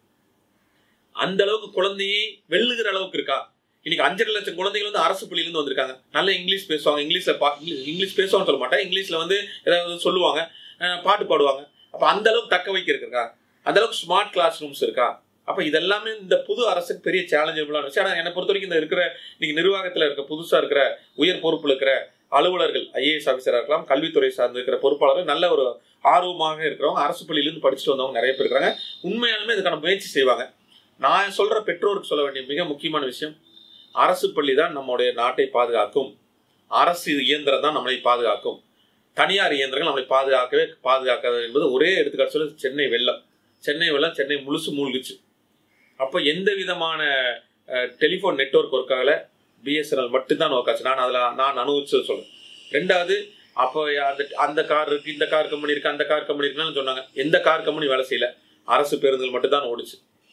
அந்த அளவுக்கு குழந்தையை வெல்லுகிற அளவுக்கு இருக்கா இன்னைக்கு அஞ்சரை லட்சம் குழந்தைகள் வந்து அரசு பள்ளியிலிருந்து வந்திருக்காங்க நல்ல இங்கிலீஷ் பேசுவாங்க இங்கிலீஷ்ல பா இங்கிலீஷ் இங்கிலீஷ் பேசுவாங்க சொல்ல மாட்டேன் இங்கிலீஷ்ல வந்து ஏதாவது சொல்லுவாங்க அஹ் பாட்டு பாடுவாங்க அப்ப அந்த அளவுக்கு தக்க வைக்க இருக்கா அந்த அளவுக்கு ஸ்மார்ட் கிளாஸ் ரூம்ஸ் இருக்கா அப்ப இதெல்லாமே இந்த புது அரசுக்கு பெரிய சேலஞ்சபிளான விஷயம் ஆனா என்னை பொறுத்த வரைக்கும் இந்த இருக்கிற இன்னைக்கு நிர்வாகத்துல இருக்க புதுசா இருக்கிற உயர் பொறுப்புல இருக்கிற அலுவலர்கள் ஐஏஎஸ் ஆஃபீஸராக இருக்கலாம் கல்வித்துறை சார்ந்து இருக்கிற பொறுப்பாளர்கள் நல்ல ஒரு ஆர்வமாக இருக்கிறவங்க அரசு பள்ளியிலிருந்து படிச்சுட்டு வந்தவங்க நிறைய பேர் இருக்கிறாங்க உண்மையாலுமே இதுக்கான முயற்சி செய்வாங்க நான் சொல்ற பெற்றோருக்கு சொல்ல வேண்டிய மிக முக்கியமான விஷயம் அரசு பள்ளி தான் நம்முடைய நாட்டை பாதுகாக்கும் அரசு இயந்திரம் தான் நம்மளை பாதுகாக்கும் தனியார் இயந்திரங்கள் நம்மளை பாதுகாக்கவே பாதுகாக்காது என்பது ஒரே எடுத்துக்காட்டு சொல்ல சென்னை வெள்ளம் சென்னை வெள்ளம் சென்னை முழுசு மூழ்கிச்சு அப்போ எந்த விதமான டெலிஃபோன் நெட்ஒர்க் ஒர்க் ஆகல பிஎஸ்என்எல் மட்டும்தான் ஒர்க் ஆச்சு நான் அதில் நான் அனுபவிச்சது சொல்றேன் ரெண்டாவது அப்போ அந்த அந்த கார் இருக்கு இந்த கார் கம்பெனி இருக்கு அந்த கார் கம்பெனி இருக்குன்னு சொன்னாங்க எந்த கார் கம்பெனி வேலை செய்யல அரசு பேருந்துகள் மட்டும்தான் ஓடுச்சு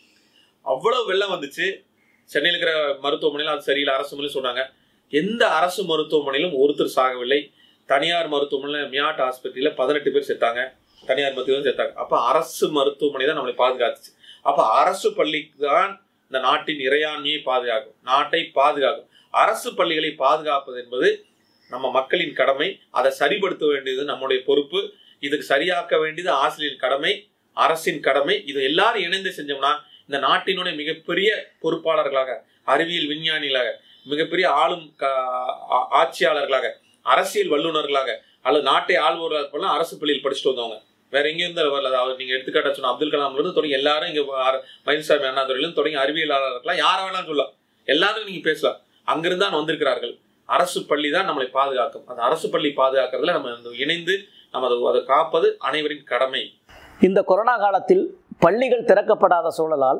அவ்வளவு வெள்ளம் வந்துச்சு சென்னையில் இருக்கிற மருத்துவமனையில் அது சரியில்லை அரசு மனையில் சொன்னாங்க எந்த அரசு மருத்துவமனையிலும் ஒருத்தர் சாகவில்லை தனியார் மருத்துவமனையில் மியாட் ஆஸ்பத்திரியில் பதினெட்டு பேர் செத்தாங்க தனியார் மருத்துவம் செத்தாங்க அப்போ அரசு மருத்துவமனை தான் நம்மளை பாதுகாத்துச்சு அப்போ அரசு பள்ளிக்கு தான் இந்த நாட்டின் இறையாண்மையை பாதுகாக்கும் நாட்டை பாதுகாக்கும் அரசு பள்ளிகளை பாதுகாப்பது என்பது நம்ம மக்களின் கடமை அதை சரிப்படுத்த வேண்டியது நம்முடைய பொறுப்பு இதுக்கு சரியாக்க வேண்டியது ஆசிரியர் கடமை அரசின் கடமை இது எல்லாரும் இணைந்து செஞ்சோம்னா இந்த நாட்டினுடைய மிகப்பெரிய பொறுப்பாளர்களாக அறிவியல் விஞ்ஞானிகளாக மிகப்பெரிய ஆளும் ஆட்சியாளர்களாக அரசியல் வல்லுநர்களாக அல்லது நாட்டை ஆள்வோர்களாக போல அரசு பள்ளியில் படிச்சுட்டு வந்தவங்க வேற எங்க இருந்து வரல அவர் நீங்க எடுத்துக்காட்ட சொன்ன அப்துல் கலாம் இருந்து தொடங்கி எல்லாரும் இங்க மயில்சாமி அண்ணாதுறையிலும் தொடங்கி அறிவியலாளர்களாக யாரை வேணாலும் சொல்லலாம் எல்லாரும் நீங்க பேசலாம் அங்கிருந்து தான் வந்திருக்கிறார்கள் அரசு பள்ளி தான் நம்மளை பாதுகாக்கும் அந்த அரசு பள்ளி பாதுகாக்கிறதுல நம்ம இணைந்து நம்ம அதை அதை காப்பது அனைவரின் கடமை இந்த கொரோனா காலத்தில் பள்ளிகள் திறக்கப்படாத சூழலால்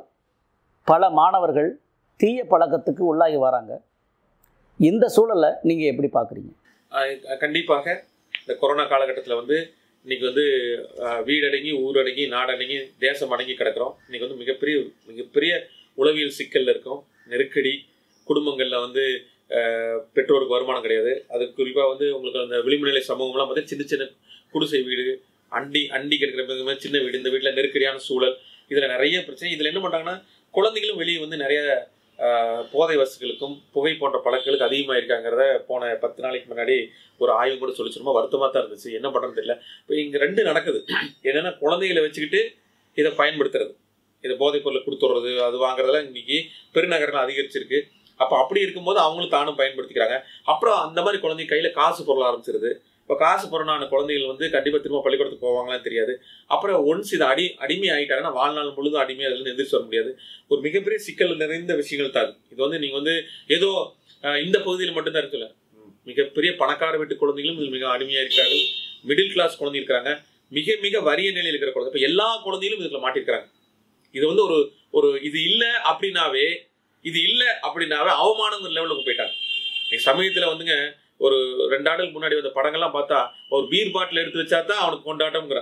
பல மாணவர்கள் தீய பழக்கத்துக்கு உள்ளாகி வராங்க இந்த சூழலை நீங்கள் எப்படி பார்க்குறீங்க கண்டிப்பாக இந்த கொரோனா காலகட்டத்தில் வந்து இன்னைக்கு வந்து வீடடங்கி ஊரடங்கி நாடடங்கி தேசம் அடங்கி கிடக்கிறோம் இன்னைக்கு வந்து மிகப்பெரிய மிகப்பெரிய உளவியல் சிக்கலில் இருக்கோம் நெருக்கடி குடும்பங்களில் வந்து பெற்றோருக்கு வருமானம் கிடையாது அது குறிப்பாக வந்து உங்களுக்கு அந்த விளிம்புநிலை சமூகம்லாம் பார்த்தா சின்ன சின்ன குடிசை வீடு அண்டி அண்டி கிடைக்கிற மிக சின்ன வீடு இந்த வீட்டில் நெருக்கடியான சூழல் இதில் நிறைய பிரச்சனை இதில் என்ன பண்ணுறாங்கன்னா குழந்தைகளும் வெளியே வந்து நிறைய போதை வசுகளுக்கும் புகை போன்ற பழக்கங்களுக்கு அதிகமாக இருக்காங்கிறத போன பத்து நாளைக்கு முன்னாடி ஒரு ஆய்வு கூட சொல்லி ரொம்ப வருத்தமாக தான் இருந்துச்சு என்ன பண்ணுறது தெரியல இப்போ இங்கே ரெண்டு நடக்குது என்னென்னா குழந்தைகளை வச்சுக்கிட்டு இதை பயன்படுத்துறது இதை போதைப் பொருளை கொடுத்துட்றது அது வாங்குறதெல்லாம் இன்னைக்கு பெருநகரங்கள் அதிகரிச்சிருக்கு அப்போ அப்படி இருக்கும்போது அவங்களும் தானும் பயன்படுத்திக்கிறாங்க அப்புறம் அந்த மாதிரி குழந்தை கையில் காசு பொருள் ஆரம்பிச்சிருது இப்போ காசு பொருளான குழந்தைகள் வந்து கண்டிப்பாக திரும்ப பள்ளிக்கூடத்துக்கு போவாங்களான்னு தெரியாது அப்புறம் ஒன்ஸ் இது அடி அடிமை ஆகிட்டாங்கன்னா வாழ்நாள் முழுதும் அடிமை அதுலேருந்து எந்திரிச்சு வர முடியாது ஒரு மிகப்பெரிய சிக்கல் நிறைந்த விஷயங்கள் தான் இது வந்து நீங்கள் வந்து ஏதோ இந்த பகுதியில் மட்டும்தான் இருக்குல்ல மிகப்பெரிய பணக்கார வீட்டு குழந்தைகளும் இதில் மிக அடிமையாக இருக்கிறார்கள் மிடில் கிளாஸ் குழந்தை இருக்கிறாங்க மிக மிக வறிய நிலையில் இருக்கிற குழந்தை இப்போ எல்லா குழந்தைகளும் இதில் மாட்டிருக்கிறாங்க இது வந்து ஒரு ஒரு இது இல்லை அப்படின்னாவே இது இல்லை அப்படின்னாவே அவமானங்கிற லெவலுக்கு போயிட்டாங்க சமயத்தில் வந்துங்க ஒரு ரெண்டு ஆண்டுக்கு முன்னாடி வந்த படங்கள்லாம் பார்த்தா ஒரு பீர் பாட்டில் எடுத்து வச்சா தான் அவனுக்கு கொண்டாட்டம்ங்கிறான்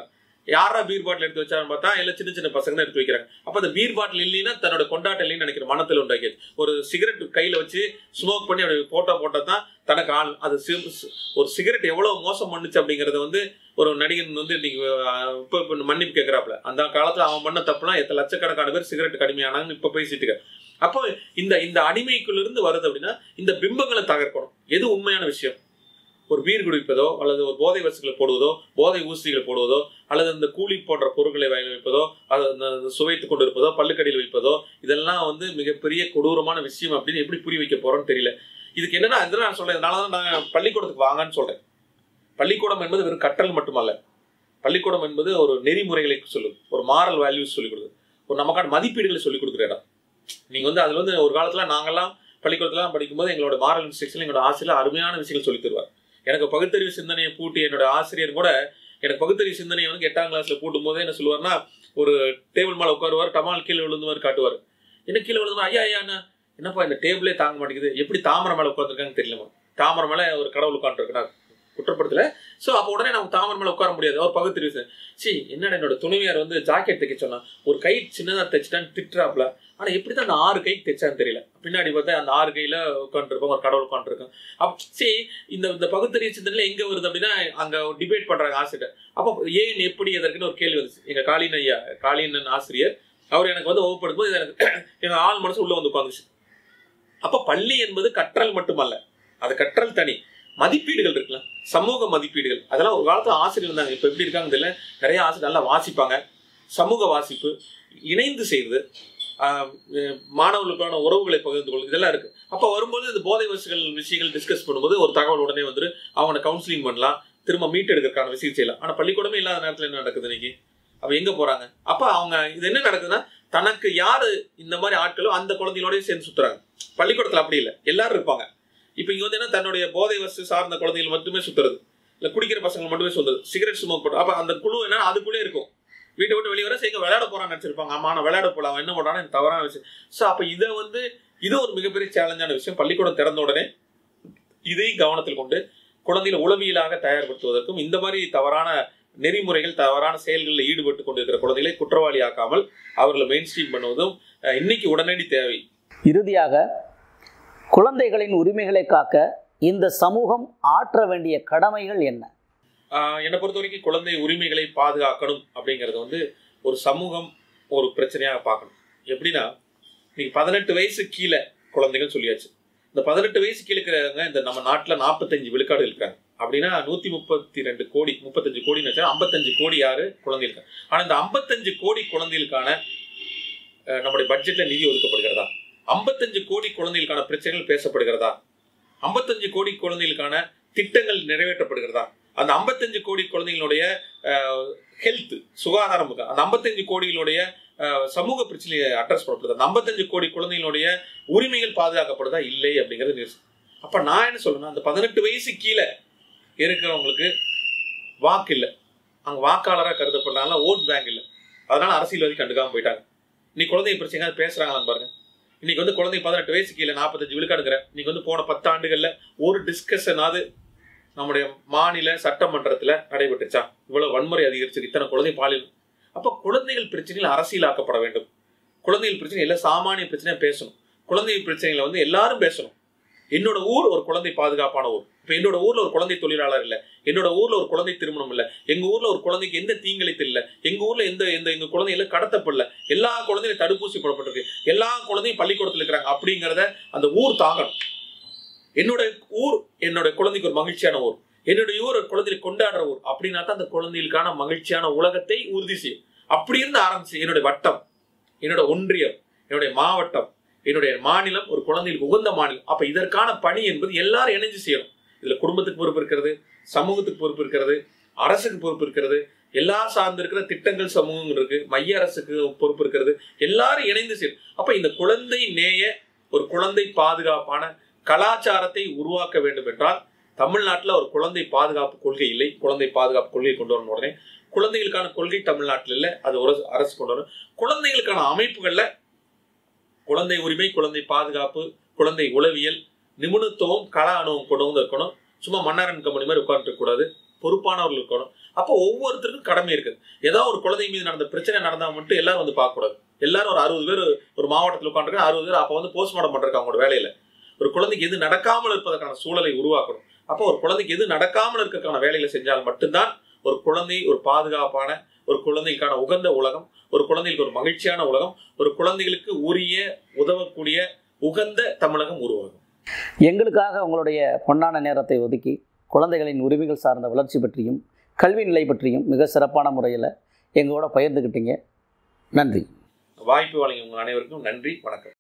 யாரா பீர் பாட்டில் எடுத்து வச்சான்னு பார்த்தா எல்லாம் சின்ன சின்ன பசங்க தான் எடுத்து வைக்கிறாங்க அப்ப அந்த பீர் பாட்டில் இல்லைன்னா தன்னோட கொண்டாட்டம் இல்லைன்னு நினைக்கிற மனத்தில் உண்டாக்கி ஒரு சிகரெட் கையில வச்சு ஸ்மோக் பண்ணி அப்படி போட்டோ போட்டா தான் தனக்கு ஆள் அது சி- சி- ஒரு சிகரெட் எவ்வளவு மோசம் பண்ணுச்சு அப்படிங்கறத வந்து ஒரு நடிகன் வந்து இன்னைக்கு அஹ், இப்ப இப்ப மன்னிப்பு கேட்கறாப்ல அந்த காலத்துல அவன் பண்ண தப்புலாம் எத்தனை லட்சக்கணக்கான பேர் சிகரெட் கடுமையானாங்கன்னு இப்ப பேசிட்டு இருக்க அப்போ இந்த இந்த அடிமைக்குள்ள இருந்து வருது அப்படின்னா இந்த பிம்பங்களை தகர்க்கணும் எது உண்மையான விஷயம் ஒரு பீர் குடிப்பதோ அல்லது ஒரு போதை வசுகளை போடுவதோ போதை ஊசிகளை போடுவதோ அல்லது இந்த கூலி போன்ற பொருட்களை வாங்கி வைப்பதோ அதை அந்த சுவைத்து கொண்டு இருப்பதோ பல்லுக்கடியில் வைப்பதோ இதெல்லாம் வந்து மிகப்பெரிய கொடூரமான விஷயம் அப்படின்னு எப்படி புரிய வைக்க போறோம்னு தெரியல இதுக்கு என்னன்னா இதெல்லாம் நான் சொல்றேன் இதனால தான் நான் பள்ளிக்கூடத்துக்கு வாங்கன்னு சொல்றேன் பள்ளிக்கூடம் என்பது வெறும் கற்றல் மட்டுமல்ல பள்ளிக்கூடம் என்பது ஒரு நெறிமுறைகளை சொல்லுது ஒரு மாரல் வேல்யூஸ் சொல்லிக் கொடுக்குது ஒரு நமக்கான மதிப்பீடுகளை சொல்லிக் கொடுக்குற இடம் நீங்க வந்து அதுல வந்து ஒரு காலத்துல நாங்கெல்லாம் பள்ளிக்கூடத்துல படிக்கும்போது எங்களோட மாரல் இன்ஸ்ட்ரக்ஷன் எங்களோட ஆசிரியர் அருமையான விஷயங்கள் சொல்லித் தருவார் எனக்கு பகுத்தறிவு சிந்தனையை பூட்டி என்னோட ஆசிரியர் கூட எனக்கு பகுத்தறிவு சிந்தனையை வந்து எட்டாம் கிளாஸ்ல பூட்டும் போதே என்ன சொல்லுவார்னா ஒரு டேபிள் மேல உட்காருவார் டமால் கீழே விழுந்துவார் காட்டுவார் என்ன கீழே விழுந்துவார் ஐயா ஐயா அண்ணா, என்னப்பா இந்த டேபிளே தாங்க மாட்டேங்குது எப்படி தாமரை மேல உட்காந்துருக்காங்கன்னு தெரியலமா தாமரை மேல ஒரு கடவுள் உட்காந்துருக்கா குற்றப்படுத்தல சோ அப்ப உடனே நமக்கு தாமரை மேல உட்கார முடியாது அவர் பகுத்தறிவு சி என்னடா என்னோட துணைவியார் வந்து ஜாக்கெட் தைக்க சொன்னா ஒரு கை சின்னதா தைச்சிட்டான்னு திட்டுறாப்ல ஆனா எப்படிதான் அந்த ஆறு கை தைச்சான்னு தெரியல பின்னாடி பார்த்தா அந்த ஆறு கையில உட்காந்துருப்பாங்க ஒரு கடவுள் உட்காந்துருக்காங்க அப்ப சரி இந்த இந்த பகுத்தறிவு சிந்தனையில எங்க வருது அப்படின்னா அங்க டிபேட் பண்றாங்க ஆசிரியர் அப்போ ஏன் எப்படி எதற்குன்னு ஒரு கேள்வி வந்துச்சு எங்க காளின் ஐயா காளியன் ஆசிரியர் அவர் எனக்கு வந்து வகுப்படுத்தும் போது இது எனக்கு எங்க ஆள் மனசு உள்ள வந்து உட்காந்துச்சு அப்ப பள்ளி என்பது கற்றல் மட்டுமல்ல அது கற்றல் தனி மதிப்பீடுகள் இருக்குல்ல சமூக மதிப்பீடுகள் அதெல்லாம் ஒரு காலத்துல ஆசிரியர் இருந்தாங்க இப்ப எப்படி இருக்காங்க தெரியல நிறைய ஆசிரியர் நல்லா வாசிப்பாங்க சமூக வாசிப்பு இணைந்து செய்வது ஆஹ் அஹ் மாணவர்களுக்கான உறவுகளை பகிர்ந்து கொள்வது இதெல்லாம் இருக்கு அப்ப வரும்போது இந்த போதை வசுகள் விஷயங்கள் டிஸ்கஸ் பண்ணும்போது ஒரு தகவல் உடனே வந்துரு அவனை கவுன்சிலிங் பண்ணலாம் திரும்ப மீட் எடுக்கிறதுக்கான விஷயம் செய்யலாம் ஆனா பள்ளிக்கூடமே இல்லாத நேரத்துல என்ன நடக்குது இன்னைக்கு அப்ப எங்க போறாங்க அப்ப அவங்க இது என்ன நடக்குதுன்னா தனக்கு யாரு இந்த மாதிரி ஆட்களோ அந்த குழந்தைகளோடய சேர்ந்து சுத்துறாங்க பள்ளிக்கூடத்துல அப்படி இல்லை எல்லாரும் இருப்பாங்க இப்ப இங்க வந்து என்ன தன்னுடைய போதை வசு சார்ந்த குழந்தைகள் மட்டுமே சுத்துறது இல்ல குடிக்கிற பசங்க மட்டுமே சுத்துறது சிகரெட் ஸ்மோக் பண்ணுறது அப்ப அந்த குழு என்ன அதுக்குள்ளே இருக்கும் வீட்டை விட்டு வெளியே வர சரி விளையாட போறான்னு நினைச்சிருப்பாங்க ஆமா நான் விளையாட போலாம் அவன் என்ன பண்றான்னு எனக்கு தவறான விஷயம் ஸோ அப்ப இதை வந்து இது ஒரு மிகப்பெரிய சேலஞ்சான விஷயம் பள்ளிக்கூடம் திறந்த உடனே இதையும் கவனத்தில் கொண்டு குழந்தைகளை உளவியலாக தயார்படுத்துவதற்கும் இந்த மாதிரி தவறான நெறிமுறைகள் தவறான செயல்களில் ஈடுபட்டு கொண்டிருக்கிற குழந்தைகளை குற்றவாளி ஆக்காமல் அவர்களை மெயின் ஸ்ட்ரீம் பண்ணுவதும் அஹ், இன்னைக்கு உடனடி தேவை இறுதியாக குழந்தைகளின் உரிமைகளை காக்க இந்த சமூகம் ஆற்ற வேண்டிய கடமைகள் என்ன ஆஹ் என்னை பொறுத்த வரைக்கும் குழந்தை உரிமைகளை பாதுகாக்கணும் அப்படிங்கறது வந்து ஒரு சமூகம் ஒரு பிரச்சனையாக பார்க்கணும் எப்படின்னா நீங்க பதினெட்டு வயசு கீழே குழந்தைகள் சொல்லியாச்சு இந்த பதினெட்டு வயசு கீழே இருக்கிறவங்க இந்த நம்ம நாட்டில் நாற்பத்தஞ்சு விழுக்காடு இருக்காங்க அப்படின்னா நூத்தி முப்பத்தி ரெண்டு கோடி முப்பத்தஞ்சு கோடின்னு வச்சா ஐம்பத்தஞ்சு கோடி யாரு குழந்தை இருக்காங்க ஆனா இந்த ஐம்பத்தஞ்சு கோடி குழந்தைகளுக்கான அஹ், நம்முடைய பட்ஜெட்ல நிதி ஒதுக்கப்படுகிறதா ஐம்பத்தஞ்சு கோடி குழந்தைகளுக்கான பிரச்சனைகள் பேசப்படுகிறதா ஐம்பத்தஞ்சு கோடி குழந்தைகளுக்கான திட்டங்கள் நிறைவேற்றப்படுகிறதா அந்த ஐம்பத்தஞ்சு கோடி குழந்தைகளுடைய ஹெல்த் சுகாதாரம் இருக்கு. அந்த ஐம்பத்தஞ்சு கோடிகளுடைய அஹ், சமூக பிரச்சனையை அட்ரஸ் பண்ணப்படுது அந்த ஐம்பத்தஞ்சு கோடி குழந்தைகளுடைய உரிமைகள் பாதுகாக்கப்படுதா இல்லை அப்படிங்கிறது நியூஸ் அப்ப நான் என்ன சொல்றேன்னா அந்த பதினெட்டு வயசு கீழே இருக்கிறவங்களுக்கு வாக்கு இல்லை அங்க வாக்காளராக கருதப்படுறாங்களா ஓட் பேங்க் இல்லை அதனால அரசியல்வாதி கண்டுக்காம போயிட்டாங்க இன்னைக்கு குழந்தை பிரச்சனை பேசுறாங்களான்னு பாருங்க இன்னைக்கு வந்து குழந்தை பதினெட்டு வயசு கீழே நாற்பத்தஞ்சு விழுக்காடுங்கிற இன்னைக்கு வந்து போன பத்து ஆண்டுகள்ல ஒரு டிஸ்கஷனாவது நம்முடைய மாநில சட்டமன்றத்துல நடைபெற்றுச்சா இவ்வளவு வன்முறை அதிகரிச்சு இத்தனை குழந்தை பாலியல் அப்ப குழந்தைகள் பிரச்சனைகள் அரசியலாக்கப்பட வேண்டும் குழந்தைகள் பிரச்சனை எல்லாம் சாமானிய பிரச்சனையா பேசணும் குழந்தை பிரச்சனைகளை வந்து எல்லாரும் பேசணும் என்னோட ஊர் ஒரு குழந்தை பாதுகாப்பான ஊர் இப்ப என்னோட ஊர்ல ஒரு குழந்தை தொழிலாளர் இல்ல என்னோட ஊர்ல ஒரு குழந்தை திருமணம் இல்ல எங்க ஊர்ல ஒரு குழந்தைக்கு எந்த தீங்கிழைத்து இல்ல எங்க ஊர்ல எந்த எந்த எங்க குழந்தைகள கடத்தப்படல எல்லா குழந்தையும் தடுப்பூசி போடப்பட்டிருக்கு எல்லா குழந்தையும் பள்ளிக்கூடத்துல இருக்கிறாங்க அப்படிங்கறத அந்த ஊர் தாங்கணும் என்னோட ஊர் என்னோட குழந்தைக்கு ஒரு மகிழ்ச்சியான ஊர் என்னுடைய ஊர் ஒரு குழந்தையை கொண்டாடுற ஊர் அப்படின்னா தான் அந்த குழந்தைகளுக்கான மகிழ்ச்சியான உலகத்தை உறுதி செய்யும் அப்படி இருந்து ஆரம்பிச்சு என்னுடைய வட்டம் என்னோட ஒன்றியம் என்னுடைய மாவட்டம் என்னுடைய மாநிலம் ஒரு குழந்தைகளுக்கு உகந்த மாநிலம் அப்ப இதற்கான பணி என்பது எல்லாரும் இணைஞ்சு செய்யணும் இதுல குடும்பத்துக்கு பொறுப்பு இருக்கிறது சமூகத்துக்கு பொறுப்பு இருக்கிறது அரசுக்கு பொறுப்பு இருக்கிறது எல்லா சார்ந்து இருக்கிற திட்டங்கள் சமூகம் இருக்கு மைய அரசுக்கு பொறுப்பு இருக்கிறது எல்லாரும் இணைந்து செய்யணும் அப்ப இந்த குழந்தை நேய ஒரு குழந்தை பாதுகாப்பான கலாச்சாரத்தை உருவாக்க வேண்டும் என்றால் தமிழ்நாட்டில் ஒரு குழந்தை பாதுகாப்பு கொள்கை இல்லை குழந்தை பாதுகாப்பு கொள்கை கொண்டு வரணும் உடனே குழந்தைகளுக்கான கொள்கை தமிழ்நாட்டில் இல்லை அது ஒரு அரசு கொண்டு வரணும் குழந்தைகளுக்கான அமைப்புகள்ல குழந்தை உரிமை குழந்தை பாதுகாப்பு குழந்தை உளவியல் நிபுணத்துவம் கலா அனுபவம் கொண்டு வந்து இருக்கணும் சும்மா மன்னாரன் கம்பெனி மாதிரி உட்காந்துருக்க கூடாது பொறுப்பானவர்கள் இருக்கணும் அப்போ ஒவ்வொருத்தருக்கும் கடமை இருக்குது ஏதாவது ஒரு குழந்தை மீது நடந்த பிரச்சனை நடந்தா மட்டும் எல்லாரும் வந்து பார்க்கக்கூடாது எல்லாரும் ஒரு அறுபது பேர் ஒரு மாவட்டத்தில் உட்காந்துருக்காங்க அறுபது பேர் அப்போ வந்து போஸ்ட்மார்ட்டம் பண்ணுறாங்க அவங்களோட வேலையில ஒரு குழந்தைக்கு எது நடக்காமல் இருப்பதற்கான சூழலை உருவாக்கணும் அப்போ ஒரு குழந்தைக்கு எது நடக்காமல் இருக்கிறதுக்கான வேலைகளை செஞ்சால் மட்டும்தான் ஒரு குழந்தை ஒரு பாதுகாப்பான ஒரு குழந்தைக்கான உகந்த உலகம் ஒரு குழந்தைகளுக்கு ஒரு மகிழ்ச்சியான உலகம் ஒரு குழந்தைகளுக்கு உரிய உதவக்கூடிய உகந்த தமிழகம் உருவாகும் எங்களுக்காக உங்களுடைய பொன்னான நேரத்தை ஒதுக்கி குழந்தைகளின் உரிமைகள் சார்ந்த வளர்ச்சி பற்றியும் கல்வி நிலை பற்றியும் மிக சிறப்பான முறையில் எங்களோட பகிர்ந்துக்கிட்டீங்க நன்றி வாய்ப்பு வழங்கிய உங்கள் அனைவருக்கும் நன்றி வணக்கம்